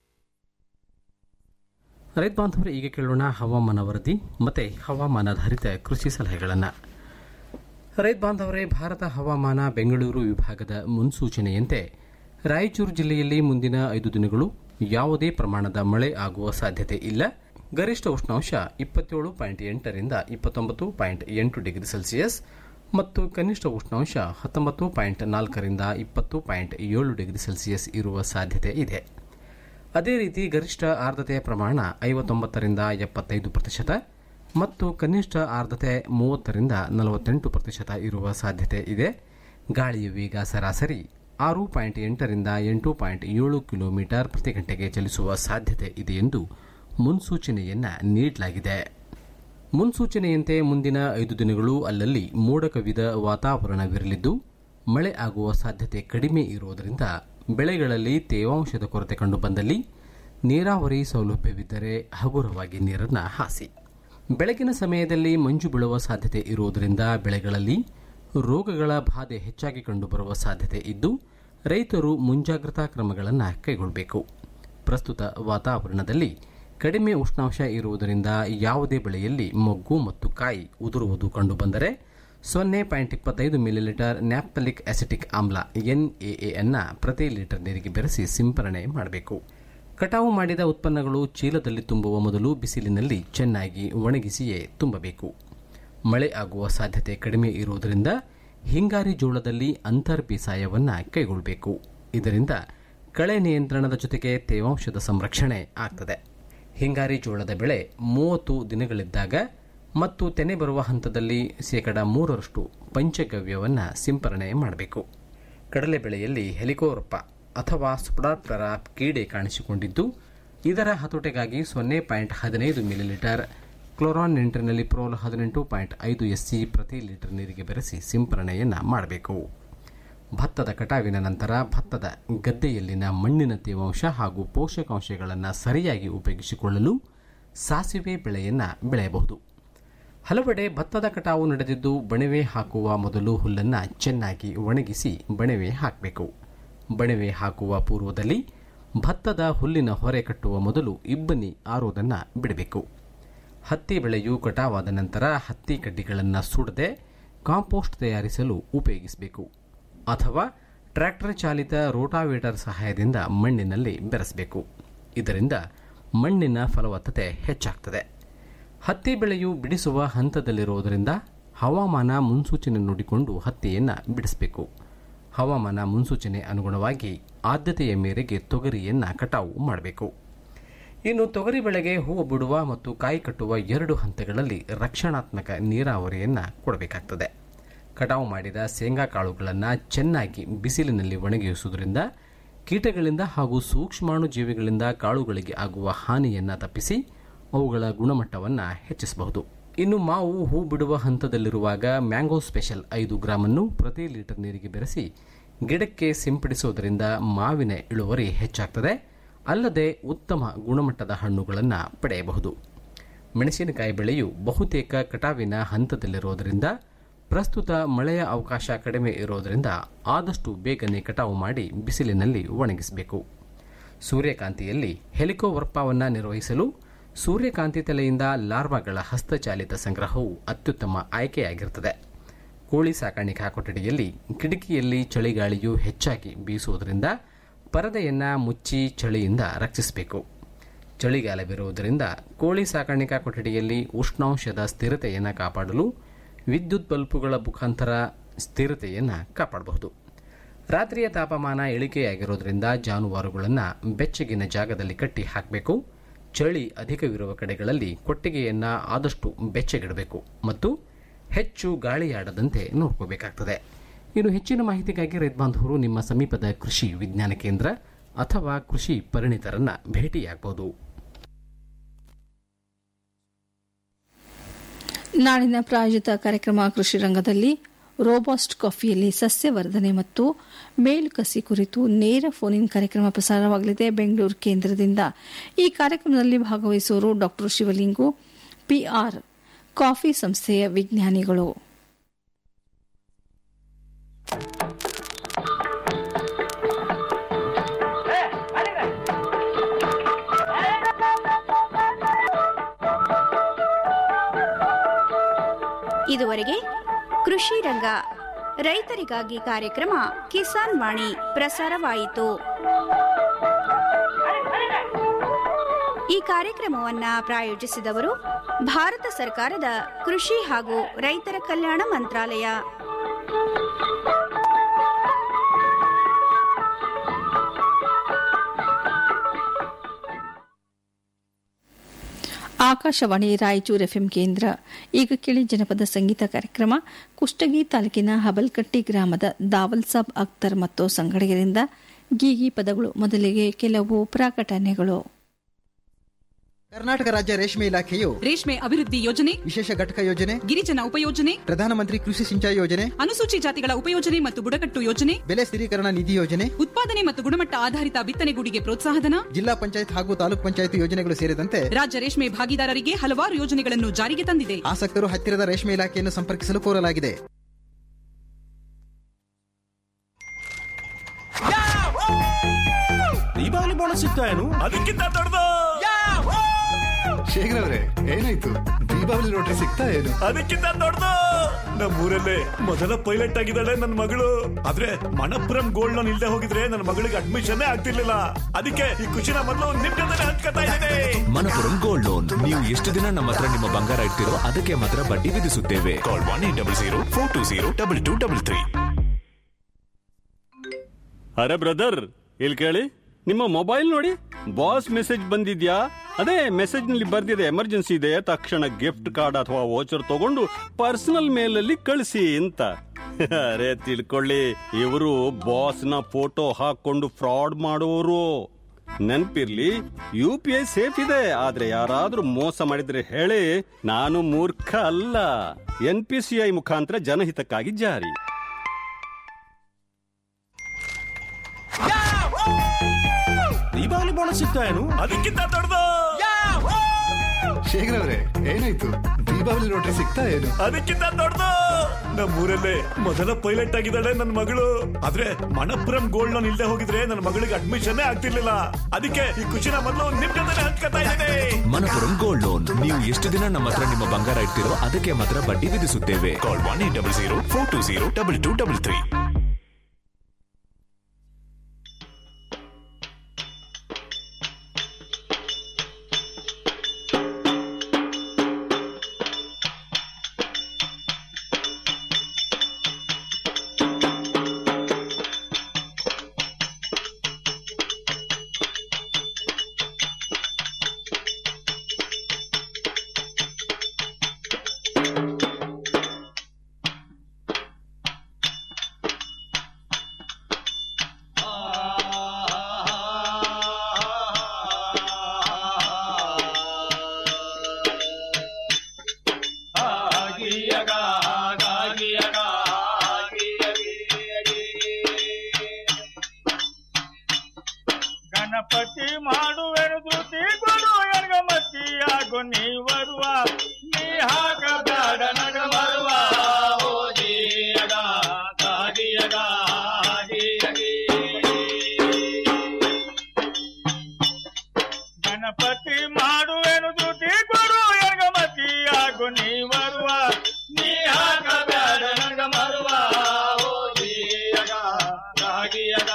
ರೈತ ಬಾಂಧವರು ಈಗ ಕೇಳೋಣ ಹವಾಮಾನ ವರದಿ ಮತ್ತು ಹವಾಮಾನಾಧಾರಿತ ಕೃಷಿ ಸಲಹೆಗಳನ್ನು ರೈತ ಬಾಂಧವರೇ ಭಾರತ ಹವಾಮಾನ ಬೆಂಗಳೂರು ವಿಭಾಗದ ಮುನ್ಸೂಚನೆಯಂತೆ ರಾಯಚೂರು ಜಿಲ್ಲೆಯಲ್ಲಿ ಮುಂದಿನ ಐದು ದಿನಗಳು ಯಾವುದೇ ಪ್ರಮಾಣದ ಮಳೆ ಆಗುವ ಸಾಧ್ಯತೆ ಇಲ್ಲ ಗರಿಷ್ಠ ಉಷ್ಣಾಂಶ ಇಪ್ಪತ್ತೇಳು ಪಾಯಿಂಟ್ ಎಂಟರಿಂದ ಇಪ್ಪತ್ತೊಂಬತ್ತು ಪಾಯಿಂಟ್ ಎಂಟು ಡಿಗ್ರಿ ಸೆಲ್ಸಿಯಸ್ ಮತ್ತು ಕನಿಷ್ಠ ಉಷ್ಣಾಂಶ ಹತ್ತೊಂಬತ್ತು ಪಾಯಿಂಟ್ ನಾಲ್ಕರಿಂದ ಇಪ್ಪತ್ತು ಪಾಯಿಂಟ್ ಏಳು ಡಿಗ್ರಿ ಸೆಲ್ಸಿಯಸ್ ಇರುವ ಸಾಧ್ಯತೆ ಇದೆ ಅದೇ ರೀತಿ ಗರಿಷ್ಠ ಆರ್ದ್ರತೆಯ ಪ್ರಮಾಣ ಐವತ್ತೊಂಬತ್ತರಿಂದ ಎಪ್ಪತ್ತೈದು ಪ್ರತಿಶತ ಮತ್ತು ಕನಿಷ್ಠ ಆರ್ದ್ರತೆ ಮೂವತ್ತರಿಂದ ನಲವತ್ತೆಂಟು ಪ್ರತಿಶತ ಇರುವ ಸಾಧ್ಯತೆ ಇದೆ ಗಾಳಿಯ ವೇಗ ಸರಾಸರಿ ಆರು ಪಾಯಿಂಟ್ ಎಂಟರಿಂದ ಎಂಟು ಪಾಯಿಂಟ್ ಏಳು ಕಿಲೋಮೀಟರ್ ಪ್ರತಿ ಗಂಟೆಗೆ ಚಲಿಸುವ ಸಾಧ್ಯತೆ ಇದೆ ಎಂದು ಮುನ್ಸೂಚನೆಯನ್ನ ನೀಡಲಾಗಿದೆ ಮುನ್ಸೂಚನೆಯಂತೆ ಮುಂದಿನ ಐದು ದಿನಗಳು ಅಲ್ಲಲ್ಲಿ ಮೋಡ ಕವಿದ ವಾತಾವರಣವಿರಲಿದ್ದು ಮಳೆ ಆಗುವ ಸಾಧ್ಯತೆ ಕಡಿಮೆ ಇರುವುದರಿಂದ ಬೆಳೆಗಳಲ್ಲಿ ತೇವಾಂಶದ ಕೊರತೆ ಕಂಡುಬಂದಲ್ಲಿ ನೀರಾವರಿ ಸೌಲಭ್ಯವಿದ್ದರೆ ಹಗುರವಾಗಿ ನೀರನ್ನು ಹಾಸಿ ಬೆಳಗಿನ ಸಮಯದಲ್ಲಿ ಮಂಜು ಬೀಳುವ ಸಾಧ್ಯತೆ ಇರುವುದರಿಂದ ಬೆಳೆಗಳಲ್ಲಿ ರೋಗಗಳ ಬಾಧೆ ಹೆಚ್ಚಾಗಿ ಕಂಡುಬರುವ ಸಾಧ್ಯತೆ ಇದ್ದು ರೈತರು ಮುಂಜಾಗ್ರತಾ ಕ್ರಮಗಳನ್ನು ಕೈಗೊಳ್ಳಬೇಕು ಪ್ರಸ್ತುತ ವಾತಾವರಣದಲ್ಲಿ ಕಡಿಮೆ ಉಷ್ಣಾಂಶ ಇರುವುದರಿಂದ ಯಾವುದೇ ಬೆಳೆಯಲ್ಲಿ ಮೊಗ್ಗು ಮತ್ತು ಕಾಯಿ ಉದುರುವುದು ಕಂಡುಬಂದರೆ ಸೊನ್ನೆ ಪಾಯಿಂಟ್ ಇಪ್ಪತ್ತೈದು ಮಿಲಿಲೀಟರ್ ನ್ಯಾಪ್ತಲಿಕ್ ಅಸಿಟಿಕ್ ಆಮ್ಲ ಎನ್ಎಎ ಅನ್ನ ಪ್ರತಿ ಲೀಟರ್ ನೀರಿಗೆ ಬೆರೆಸಿ ಸಿಂಪರಣೆ ಮಾಡಬೇಕು ಕಟಾವು ಮಾಡಿದ ಉತ್ಪನ್ನಗಳು ಚೀಲದಲ್ಲಿ ತುಂಬುವ ಮೊದಲು ಬಿಸಿಲಿನಲ್ಲಿ ಚೆನ್ನಾಗಿ ಒಣಗಿಸಿಯೇ ತುಂಬಬೇಕು ಮಳೆ ಆಗುವ ಸಾಧ್ಯತೆ ಕಡಿಮೆ ಇರುವುದರಿಂದ ಹಿಂಗಾರಿ ಜೋಳದಲ್ಲಿ ಅಂತರ್ ಬೇಸಾಯವನ್ನು ಕೈಗೊಳ್ಳಬೇಕು ಇದರಿಂದ ಕಳೆ ನಿಯಂತ್ರಣದ ಜೊತೆಗೆ ತೇವಾಂಶದ ಸಂರಕ್ಷಣೆ ಆಗ್ತದೆ ಹಿಂಗಾರಿ ಜೋಳದ ಬೆಳೆ ಮೂವತ್ತು ದಿನಗಳಿದ್ದಾಗ ಮತ್ತು ತೆನೆ ಬರುವ ಹಂತದಲ್ಲಿ ಶೇಕಡ ಮೂರರಷ್ಟು ಪಂಚಗವ್ಯವನ್ನು ಸಿಂಪರಣೆ ಮಾಡಬೇಕು ಕಡಲೆ ಬೆಳೆಯಲ್ಲಿ ಹೆಲಿಕೋರಪ್ಪ ಅಥವಾ ಸ್ಪುಡಾಪ್ಟರ ಕೀಡೆ ಕಾಣಿಸಿಕೊಂಡಿದ್ದು ಇದರ ಹತೋಟೆಗಾಗಿ ಸೊನ್ನೆ ಪಾಯಿಂಟ್ ಹದಿನೈದು ಮಿಲಿಲೀಟರ್ ಕ್ಲೋರಾನ್ ನಿಂಟ್ರಿನಲ್ಲಿ ಪ್ರೋಲ್ ಹದಿನೆಂಟು ಪಾಯಿಂಟ್ ಐದು ಎಸ್ಸಿ ಪ್ರತಿ ಲೀಟರ್ ನೀರಿಗೆ ಬೆರೆಸಿ ಸಿಂಪರಣೆಯನ್ನು ಮಾಡಬೇಕು ಭತ್ತದ ಕಟಾವಿನ ನಂತರ ಭತ್ತದ ಗದ್ದೆಯಲ್ಲಿನ ಮಣ್ಣಿನ ತೇವಾಂಶ ಹಾಗೂ ಪೋಷಕಾಂಶಗಳನ್ನು ಸರಿಯಾಗಿ ಉಪಯೋಗಿಸಿಕೊಳ್ಳಲು ಸಾಸಿವೆ ಬೆಳೆಯನ್ನು ಬೆಳೆಯಬಹುದು ಹಲವೆಡೆ ಭತ್ತದ ಕಟಾವು ನಡೆದಿದ್ದು ಬಣವೆ ಹಾಕುವ ಮೊದಲು ಹುಲ್ಲನ್ನು ಚೆನ್ನಾಗಿ ಒಣಗಿಸಿ ಬಣವೆ ಹಾಕಬೇಕು ಬಣವೆ ಹಾಕುವ ಪೂರ್ವದಲ್ಲಿ ಭತ್ತದ ಹುಲ್ಲಿನ ಹೊರೆ ಕಟ್ಟುವ ಮೊದಲು ಇಬ್ಬನಿ ಆರೋದನ್ನು ಬಿಡಬೇಕು ಹತ್ತಿ ಬೆಳೆಯು ಕಟಾವಾದ ನಂತರ ಹತ್ತಿ ಕಡ್ಡಿಗಳನ್ನು ಸುಡದೆ ಕಾಂಪೋಸ್ಟ್ ತಯಾರಿಸಲು ಉಪಯೋಗಿಸಬೇಕು ಅಥವಾ ಟ್ರ್ಯಾಕ್ಟರ್ ಚಾಲಿತ ರೋಟಾವೇಟರ್ ಸಹಾಯದಿಂದ ಮಣ್ಣಿನಲ್ಲಿ ಬೆರೆಸಬೇಕು ಇದರಿಂದ ಮಣ್ಣಿನ ಫಲವತ್ತತೆ ಹೆಚ್ಚಾಗ್ತದೆ ಹತ್ತಿ ಬೆಳೆಯು ಬಿಡಿಸುವ ಹಂತದಲ್ಲಿರುವುದರಿಂದ ಹವಾಮಾನ ಮುನ್ಸೂಚನೆ ನೋಡಿಕೊಂಡು ಹತ್ತಿಯನ್ನು ಬಿಡಿಸಬೇಕು ಹವಾಮಾನ ಮುನ್ಸೂಚನೆ ಅನುಗುಣವಾಗಿ ಆದ್ಯತೆಯ ಮೇರೆಗೆ ತೊಗರಿಯನ್ನು ಕಟಾವು ಮಾಡಬೇಕು ಇನ್ನು ತೊಗರಿ ಬೆಳೆಗೆ ಹೂವು ಬಿಡುವ ಮತ್ತು ಕಾಯಿ ಕಟ್ಟುವ ಎರಡು ಹಂತಗಳಲ್ಲಿ ರಕ್ಷಣಾತ್ಮಕ ನೀರಾವರಿಯನ್ನು ಕೊಡಬೇಕಾಗ್ತದೆ ಕಟಾವು ಮಾಡಿದ ಶೇಂಗಾ ಕಾಳುಗಳನ್ನು ಚೆನ್ನಾಗಿ ಬಿಸಿಲಿನಲ್ಲಿ ಒಣಗಿಸುವುದರಿಂದ ಕೀಟಗಳಿಂದ ಹಾಗೂ ಸೂಕ್ಷ್ಮಾಣು ಜೀವಿಗಳಿಂದ ಕಾಳುಗಳಿಗೆ ಆಗುವ ಹಾನಿಯನ್ನು ತಪ್ಪಿಸಿ ಅವುಗಳ ಗುಣಮಟ್ಟವನ್ನು ಹೆಚ್ಚಿಸಬಹುದು ಇನ್ನು ಮಾವು ಹೂ ಬಿಡುವ ಹಂತದಲ್ಲಿರುವಾಗ ಮ್ಯಾಂಗೋ ಸ್ಪೆಷಲ್ ಐದು ಗ್ರಾಮನ್ನು ಪ್ರತಿ ಲೀಟರ್ ನೀರಿಗೆ ಬೆರೆಸಿ ಗಿಡಕ್ಕೆ ಸಿಂಪಡಿಸುವುದರಿಂದ ಮಾವಿನ ಇಳುವರಿ ಹೆಚ್ಚಾಗ್ತದೆ ಅಲ್ಲದೆ ಉತ್ತಮ ಗುಣಮಟ್ಟದ ಹಣ್ಣುಗಳನ್ನು ಪಡೆಯಬಹುದು ಮೆಣಸಿನಕಾಯಿ ಬೆಳೆಯು ಬಹುತೇಕ ಕಟಾವಿನ ಹಂತದಲ್ಲಿರುವುದರಿಂದ ಪ್ರಸ್ತುತ ಮಳೆಯ ಅವಕಾಶ ಕಡಿಮೆ ಇರೋದರಿಂದ ಆದಷ್ಟು ಬೇಗನೆ ಕಟಾವು ಮಾಡಿ ಬಿಸಿಲಿನಲ್ಲಿ ಒಣಗಿಸಬೇಕು ಸೂರ್ಯಕಾಂತಿಯಲ್ಲಿ ಹೆಲಿಕೋವರ್ಪವನ್ನು ನಿರ್ವಹಿಸಲು ಸೂರ್ಯಕಾಂತಿ ತಲೆಯಿಂದ ಲಾರ್ವಾಗಳ ಹಸ್ತಚಾಲಿತ ಸಂಗ್ರಹವು ಅತ್ಯುತ್ತಮ ಆಯ್ಕೆಯಾಗಿರುತ್ತದೆ ಕೋಳಿ ಸಾಕಾಣಿಕಾ ಕೊಠಡಿಯಲ್ಲಿ ಕಿಟಕಿಯಲ್ಲಿ ಚಳಿಗಾಳಿಯು ಹೆಚ್ಚಾಗಿ ಬೀಸುವುದರಿಂದ ಪರದೆಯನ್ನು ಮುಚ್ಚಿ ಚಳಿಯಿಂದ ರಕ್ಷಿಸಬೇಕು ಚಳಿಗಾಲವಿರುವುದರಿಂದ ಕೋಳಿ ಸಾಕಾಣಿಕಾ ಕೊಠಡಿಯಲ್ಲಿ ಉಷ್ಣಾಂಶದ ಸ್ಥಿರತೆಯನ್ನು ಕಾಪಾಡಲು ವಿದ್ಯುತ್ ಬಲ್ಬುಗಳ ಮುಖಾಂತರ ಸ್ಥಿರತೆಯನ್ನು ಕಾಪಾಡಬಹುದು ರಾತ್ರಿಯ ತಾಪಮಾನ ಇಳಿಕೆಯಾಗಿರೋದ್ರಿಂದ ಜಾನುವಾರುಗಳನ್ನು ಬೆಚ್ಚಗಿನ ಜಾಗದಲ್ಲಿ ಕಟ್ಟಿ ಹಾಕಬೇಕು ಚಳಿ ಅಧಿಕವಿರುವ ಕಡೆಗಳಲ್ಲಿ ಕೊಟ್ಟಿಗೆಯನ್ನು ಆದಷ್ಟು ಬೆಚ್ಚಗಿಡಬೇಕು ಮತ್ತು ಹೆಚ್ಚು ಗಾಳಿಯಾಡದಂತೆ ನೋಡ್ಕೋಬೇಕಾಗ್ತದೆ ಇನ್ನು ಹೆಚ್ಚಿನ ಮಾಹಿತಿಗಾಗಿ ರೈತ ಬಾಂಧವರು ನಿಮ್ಮ ಸಮೀಪದ ಕೃಷಿ ವಿಜ್ಞಾನ ಕೇಂದ್ರ ಅಥವಾ ಕೃಷಿ ಪರಿಣಿತರನ್ನ ಭೇಟಿಯಾಗಬಹುದು ನಾಳಿನ ಪ್ರಾಯೋಜಿತ ಕಾರ್ಯಕ್ರಮ ಕೃಷಿ ರಂಗದಲ್ಲಿ ರೋಬಾಸ್ಟ್ ಕಾಫಿಯಲ್ಲಿ ಸಸ್ಯವರ್ಧನೆ ಮತ್ತು ಮೇಲುಕಸಿ ಕುರಿತು ನೇರ ಫೋನ್ ಇನ್ ಕಾರ್ಯಕ್ರಮ ಪ್ರಸಾರವಾಗಲಿದೆ ಬೆಂಗಳೂರು ಕೇಂದ್ರದಿಂದ ಈ ಕಾರ್ಯಕ್ರಮದಲ್ಲಿ ಭಾಗವಹಿಸುವವರು ಡಾ ಶಿವಲಿಂಗು ಪಿಆರ್ ಕಾಫಿ ಸಂಸ್ಥೆಯ ವಿಜ್ಞಾನಿಗಳು ಇದುವರೆಗೆ ಕೃಷಿ ರಂಗ ರೈತರಿಗಾಗಿ ಕಾರ್ಯಕ್ರಮ ಕಿಸಾನ್ ವಾಣಿ ಪ್ರಸಾರವಾಯಿತು ಈ ಕಾರ್ಯಕ್ರಮವನ್ನ ಪ್ರಾಯೋಜಿಸಿದವರು ಭಾರತ ಸರ್ಕಾರದ ಕೃಷಿ ಹಾಗೂ ರೈತರ ಕಲ್ಯಾಣ ಮಂತ್ರಾಲಯ ಆಕಾಶವಾಣಿ ರಾಯಚೂರು ಎಫ್ಎಂ ಕೇಂದ್ರ ಈಗ ಕೇಳಿ ಜನಪದ ಸಂಗೀತ ಕಾರ್ಯಕ್ರಮ ಕುಷ್ಟಗಿ ತಾಲೂಕಿನ ಹಬಲ್ಕಟ್ಟಿ ಗ್ರಾಮದ ದಾವಲ್ ಸಾಬ್ ಅಖ್ತರ್ ಮತ್ತು ಸಂಗಡಿಗರಿಂದ ಗೀಗಿ ಪದಗಳು ಮೊದಲಿಗೆ ಕೆಲವು ಪ್ರಕಟಣೆಗಳು ಕರ್ನಾಟಕ ರಾಜ್ಯ ರೇಷ್ಮೆ ಇಲಾಖೆಯು ರೇಷ್ಮೆ ಅಭಿವೃದ್ಧಿ ಯೋಜನೆ ವಿಶೇಷ ಘಟಕ ಯೋಜನೆ ಗಿರಿಜನ ಉಪಯೋಜನೆ ಪ್ರಧಾನಮಂತ್ರಿ ಕೃಷಿ ಸಿಂಚಾಯಿ ಯೋಜನೆ ಅನುಸೂಚಿ ಜಾತಿಗಳ ಉಪಯೋಜನೆ ಮತ್ತು ಬುಡಕಟ್ಟು ಯೋಜನೆ ಬೆಲೆ ಸ್ಥಿರೀಕರಣ ನಿಧಿ ಯೋಜನೆ ಉತ್ಪಾದನೆ ಮತ್ತು ಗುಣಮಟ್ಟ ಆಧಾರಿತ ಬಿತ್ತನೆಗೂಡಿಗೆ ಪ್ರೋತ್ಸಾಹಧನ ಜಿಲ್ಲಾ ಪಂಚಾಯತ್ ಹಾಗೂ ತಾಲೂಕ್ ಪಂಚಾಯತ್ ಯೋಜನೆಗಳು ಸೇರಿದಂತೆ ರಾಜ್ಯ ರೇಷ್ಮೆ ಭಾಗಿದಾರರಿಗೆ ಹಲವಾರು ಯೋಜನೆಗಳನ್ನು ಜಾರಿಗೆ ತಂದಿದೆ ಆಸಕ್ತರು ಹತ್ತಿರದ ರೇಷ್ಮೆ ಇಲಾಖೆಯನ್ನು ಸಂಪರ್ಕಿಸಲು ಕೋರಲಾಗಿದೆ ದೀಪಾವಳಿ ಬೋನಸ್ ಸಿಗ್ತಾ ಏನು ಅದಕ್ಕಿಂತ ದೊಡ್ಡದು ಶೇಖರ್ ಅವ್ರೆ ಏನಾಯ್ತು ದೀಪಾವಳಿ ರೋಟ್ರಿ ಸಿಗ್ತಾ ಏನು ಅದಕ್ಕಿಂತ ದೊಡ್ಡದು ನಮ್ಮೂರಲ್ಲೇ ಮೊದಲ ಪೈಲಟ್ ಆಗಿದ್ದಾಳೆ ನನ್ನ ಮಗಳು ಆದ್ರೆ ಮಣಪುರಂ ಗೋಲ್ಡ್ ಲೋನ್ ಇಲ್ದೆ ಹೋಗಿದ್ರೆ ನನ್ನ ಮಗಳಿಗೆ ಅಡ್ಮಿಷನ್ ಆಗ್ತಿರ್ಲಿಲ್ಲ ಅದಕ್ಕೆ ಈ ಖುಷಿನ ಮೊದಲು ನಿಮ್ ಜೊತೆ ಹಂಚ್ಕೊತಾ ಇದ್ದೇನೆ ಮನಪುರಂ ಗೋಲ್ಡ್ ಲೋನ್ ನೀವು ಎಷ್ಟು ದಿನ ನಮ್ಮ ಹತ್ರ ನಿಮ್ಮ ಬಂಗಾರ ಇಡ್ತಿರೋ ಅದಕ್ಕೆ ಮಾತ್ರ ಬಡ್ಡಿ ವಿಧಿಸುತ್ತೇವೆ call one eight double zero four two zero double two double three ಅರೆ ಬ್ರದರ್ ಇಲ್ಲಿ ಕೇಳಿ ನಿಮ್ಮ ಮೊಬೈಲ್ ನೋಡಿ ಬಾಸ್ ಮೆಸೇಜ್ ಬಂದಿದ್ಯಾ ಅದೇ ಮೆಸೇಜ್ ನಲ್ಲಿ ಬರ್ದಿದೆ ಎಮರ್ಜೆನ್ಸಿ ಇದೆ ತಕ್ಷಣ ಗಿಫ್ಟ್ ಕಾರ್ಡ್ ಅಥವಾ ವೋಚರ್ ತಗೊಂಡು ಪರ್ಸನಲ್ ಮೇಲ್ ಅಲ್ಲಿ ಕಳಿಸಿ ಅಂತ ಅರೆ ತಿಳ್ಕೊಳ್ಳಿ ಇವರು ಬಾಸ್ನ ಫೋಟೋ ಹಾಕೊಂಡು ಫ್ರಾಡ್ ಮಾಡುವವರು ನೆನ್ಪಿರ್ಲಿ ಯು ಪಿ ಐ ಸೇಫ್ ಇದೆ ಆದ್ರೆ ಯಾರಾದ್ರೂ ಮೋಸ ಮಾಡಿದ್ರೆ ಹೇಳಿ ನಾನು ಮೂರ್ಖ ಅಲ್ಲ ಎನ್ ಪಿ ಸಿ ಐ ಮುಖಾಂತರ ಜನಹಿತಕ್ಕಾಗಿ ಜಾರಿ ದೀಪಾವಳಿ ಬೋನಸ್ ಸಿಗ್ತಾ ಏನು ಅದಕ್ಕಿಂತ ದೊಡ್ಡದು ಶೇಖರ್ ಅವರೇ ಏನಾಯ್ತು ದೀಪಾವಳಿ ಲಾಟ್ರಿ ಸಿಗ್ತಾ ಏನು ಅದಕ್ಕಿಂತ ದೊಡ್ಡದು ನಮ್ಮೂರಲ್ಲೇ ಮೊದಲ ಪೈಲಟ್ ಆಗಿದ್ದಾಳೆ ನನ್ನ ಮಗಳು ಆದ್ರೆ ಮಣಪುರಂ ಗೋಲ್ಡ್ ಲೋನ್ ಇಲ್ದೆ ಹೋಗಿದ್ರೆ ನನ್ನ ಮಗಳಿಗೆ ಅಡ್ಮಿಷನ್ ಆಗ್ತಿರ್ಲಿಲ್ಲ ಅದಕ್ಕೆ ಈ ಖುಷಿನ ಮೊದಲು ನಿಮ್ ಜೊತೆ ಹಂಚ್ಕೊತಾ ಇದ್ದೇನೆ ಮನಪುರಂ ಗೋಲ್ಡ್ ಲೋನ್ ನೀವು ಎಷ್ಟು ದಿನ ನಮ್ಮ ಹತ್ರ ನಿಮ್ಮ ಬಂಗಾರ ಇಡ್ತಿರೋ ಅದಕ್ಕೆ ಮಾತ್ರ ಬಡ್ಡಿ ವಿಧಿಸುತ್ತೇವೆ call one eight double zero four two zero double two double three Ganapati ಮಾಡುವೆನು ದುತಿ ಗುರು ಎನಗ ಮತ್ತಿಯಾಗು ನೀ ಬರುವ ನೀ ಹಾಕಬೇಡ ನಗ ಬರುವ ಓದಿಯಗ ಗಾದಿಯಗ ಗಣಪತಿ ಮಾಡುವೆನು ದುತಿ ಗುರು ಎನಗ ಮತ್ತಿಯಾಗು ನೀ ಬರುವ ನೀ ಹಾಕಬೇಡ ನಗ ಬರುವ ಓದಿಯಗ ಗಾಗಿಯಗ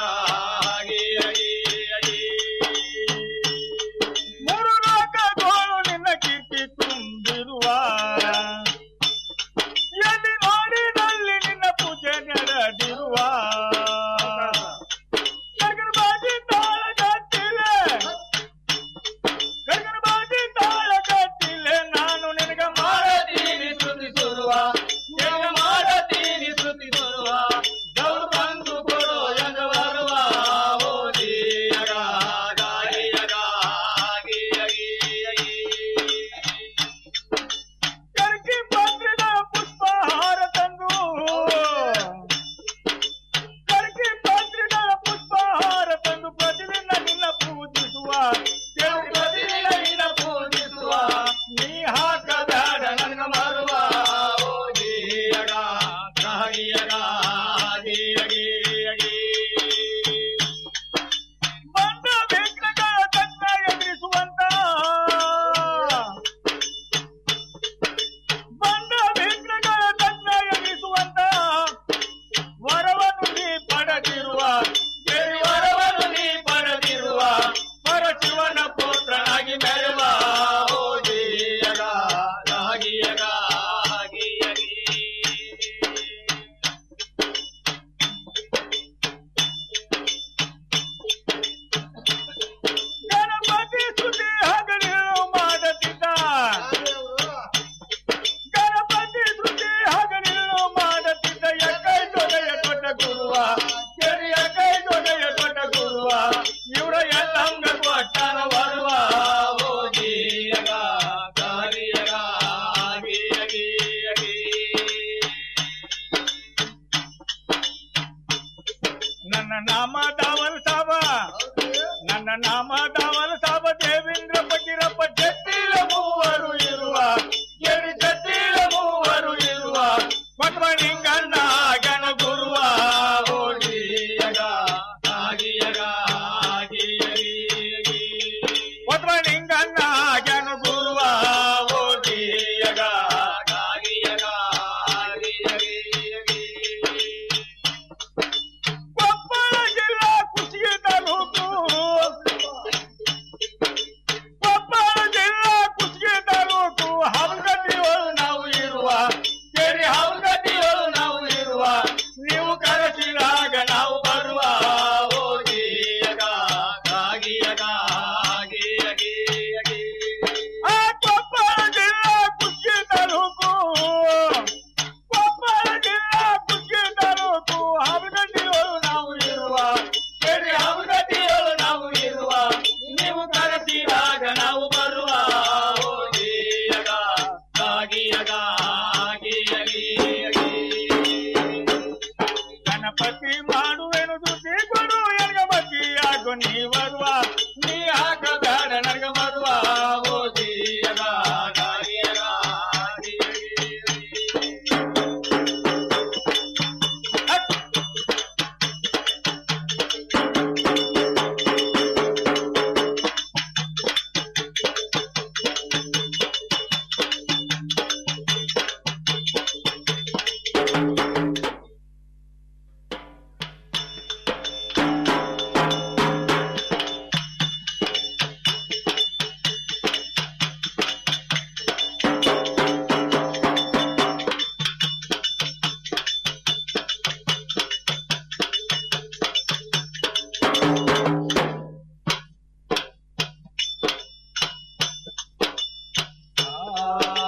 ಮೂರು ಲೋಕಗಳು ನಿನ್ನ ಕೀರ್ತಿ ತುಂಬಿರುವ ಎಲ್ಲಿ ನೋಡಿದಲ್ಲಿ ನಿನ್ನ ಪೂಜೆ ನಡೆದಿರುವ ಗಗನಬಾಜಿ ತಾಳ ಕಟ್ಟಿಲೆ ಗಗನಬಾಜಿ ತಾಳ ಕಟ್ಟಿಲೆ ನಾನು ನಿನಗೆ ಮಾಡತೀನಿ ಸ್ತುತಿ ಸುರುವ ನಿನಗೆ ಮಾಡತೀನಿ ಸ್ತುತಿ ಸುರುವ ಗೌರು ಬಂದು ಕೊಡು ಎಂದ ಬರುವ ಓದಿಯಗ ಗಾಳಿಯಗ ಕರ್ಕಿ ಪತ್ರದ ಪುಷ್ಪಹಾರ ತಂದು ಕರ್ಕಿ ಪತ್ರದ ಪುಷ್ಪಹಾರ ತಂದು ಪ್ರತಿದಿನ ನಿನ್ನ ಪೂಜಿಸುವ ದೇವ್ರು ಪ್ರತಿದಿನ ನಿನ್ನ ಪೂಜಿಸುವ ನೀ ಹಾಕಬೇಡ ನನಗ ಮರುವ ಓದಿಯಗ ಗಾಳಿಯಗ ಬಂದ ವಿಘ್ನಗಳ ತನ್ನ ಎದುರಿಸುವಂತ ಬಂದ ವಿಘ್ನಗಳ ತನ್ನ ಎದುರಿಸುವಂತ ವರವನ್ನು ನೀ ಪಡೆದಿರುವ ದೇವಿ ವರವನ್ನು ನೀ ಪಡೆದಿರುವ ಪರಶಿವನ ಪುತ್ರನಾಗಿ ಮೆರವ ಓದಿಯಗ ರಾಗಿಯಗ ಗಣಪತಿ ಸುದ್ದಿ ಹಗಲಿರು ಮಾಡತಿದ್ದ ಗಣಪತಿ ಸುದ್ದಿ ಹಗಲಿರು ಮಾಡತಿದ್ದ ಎಕೈ ದೊಡೆಯ ದೊಡ್ಡ ಗುರುವ ಕೆರಿಯ ಕೈ ದೊಡೆಯ ದೊಡ್ಡ ಗುರುವ ಇವರ ಎಲ್ಲ ಹಂಗ ಕೊಟ್ಟನ ಬರುವ ಓದಿಯಗ ಗಾರಿಯಗ ಆಗಿ ಅಗಿ ಅಗಿ ನನ್ನ ನಾಮದ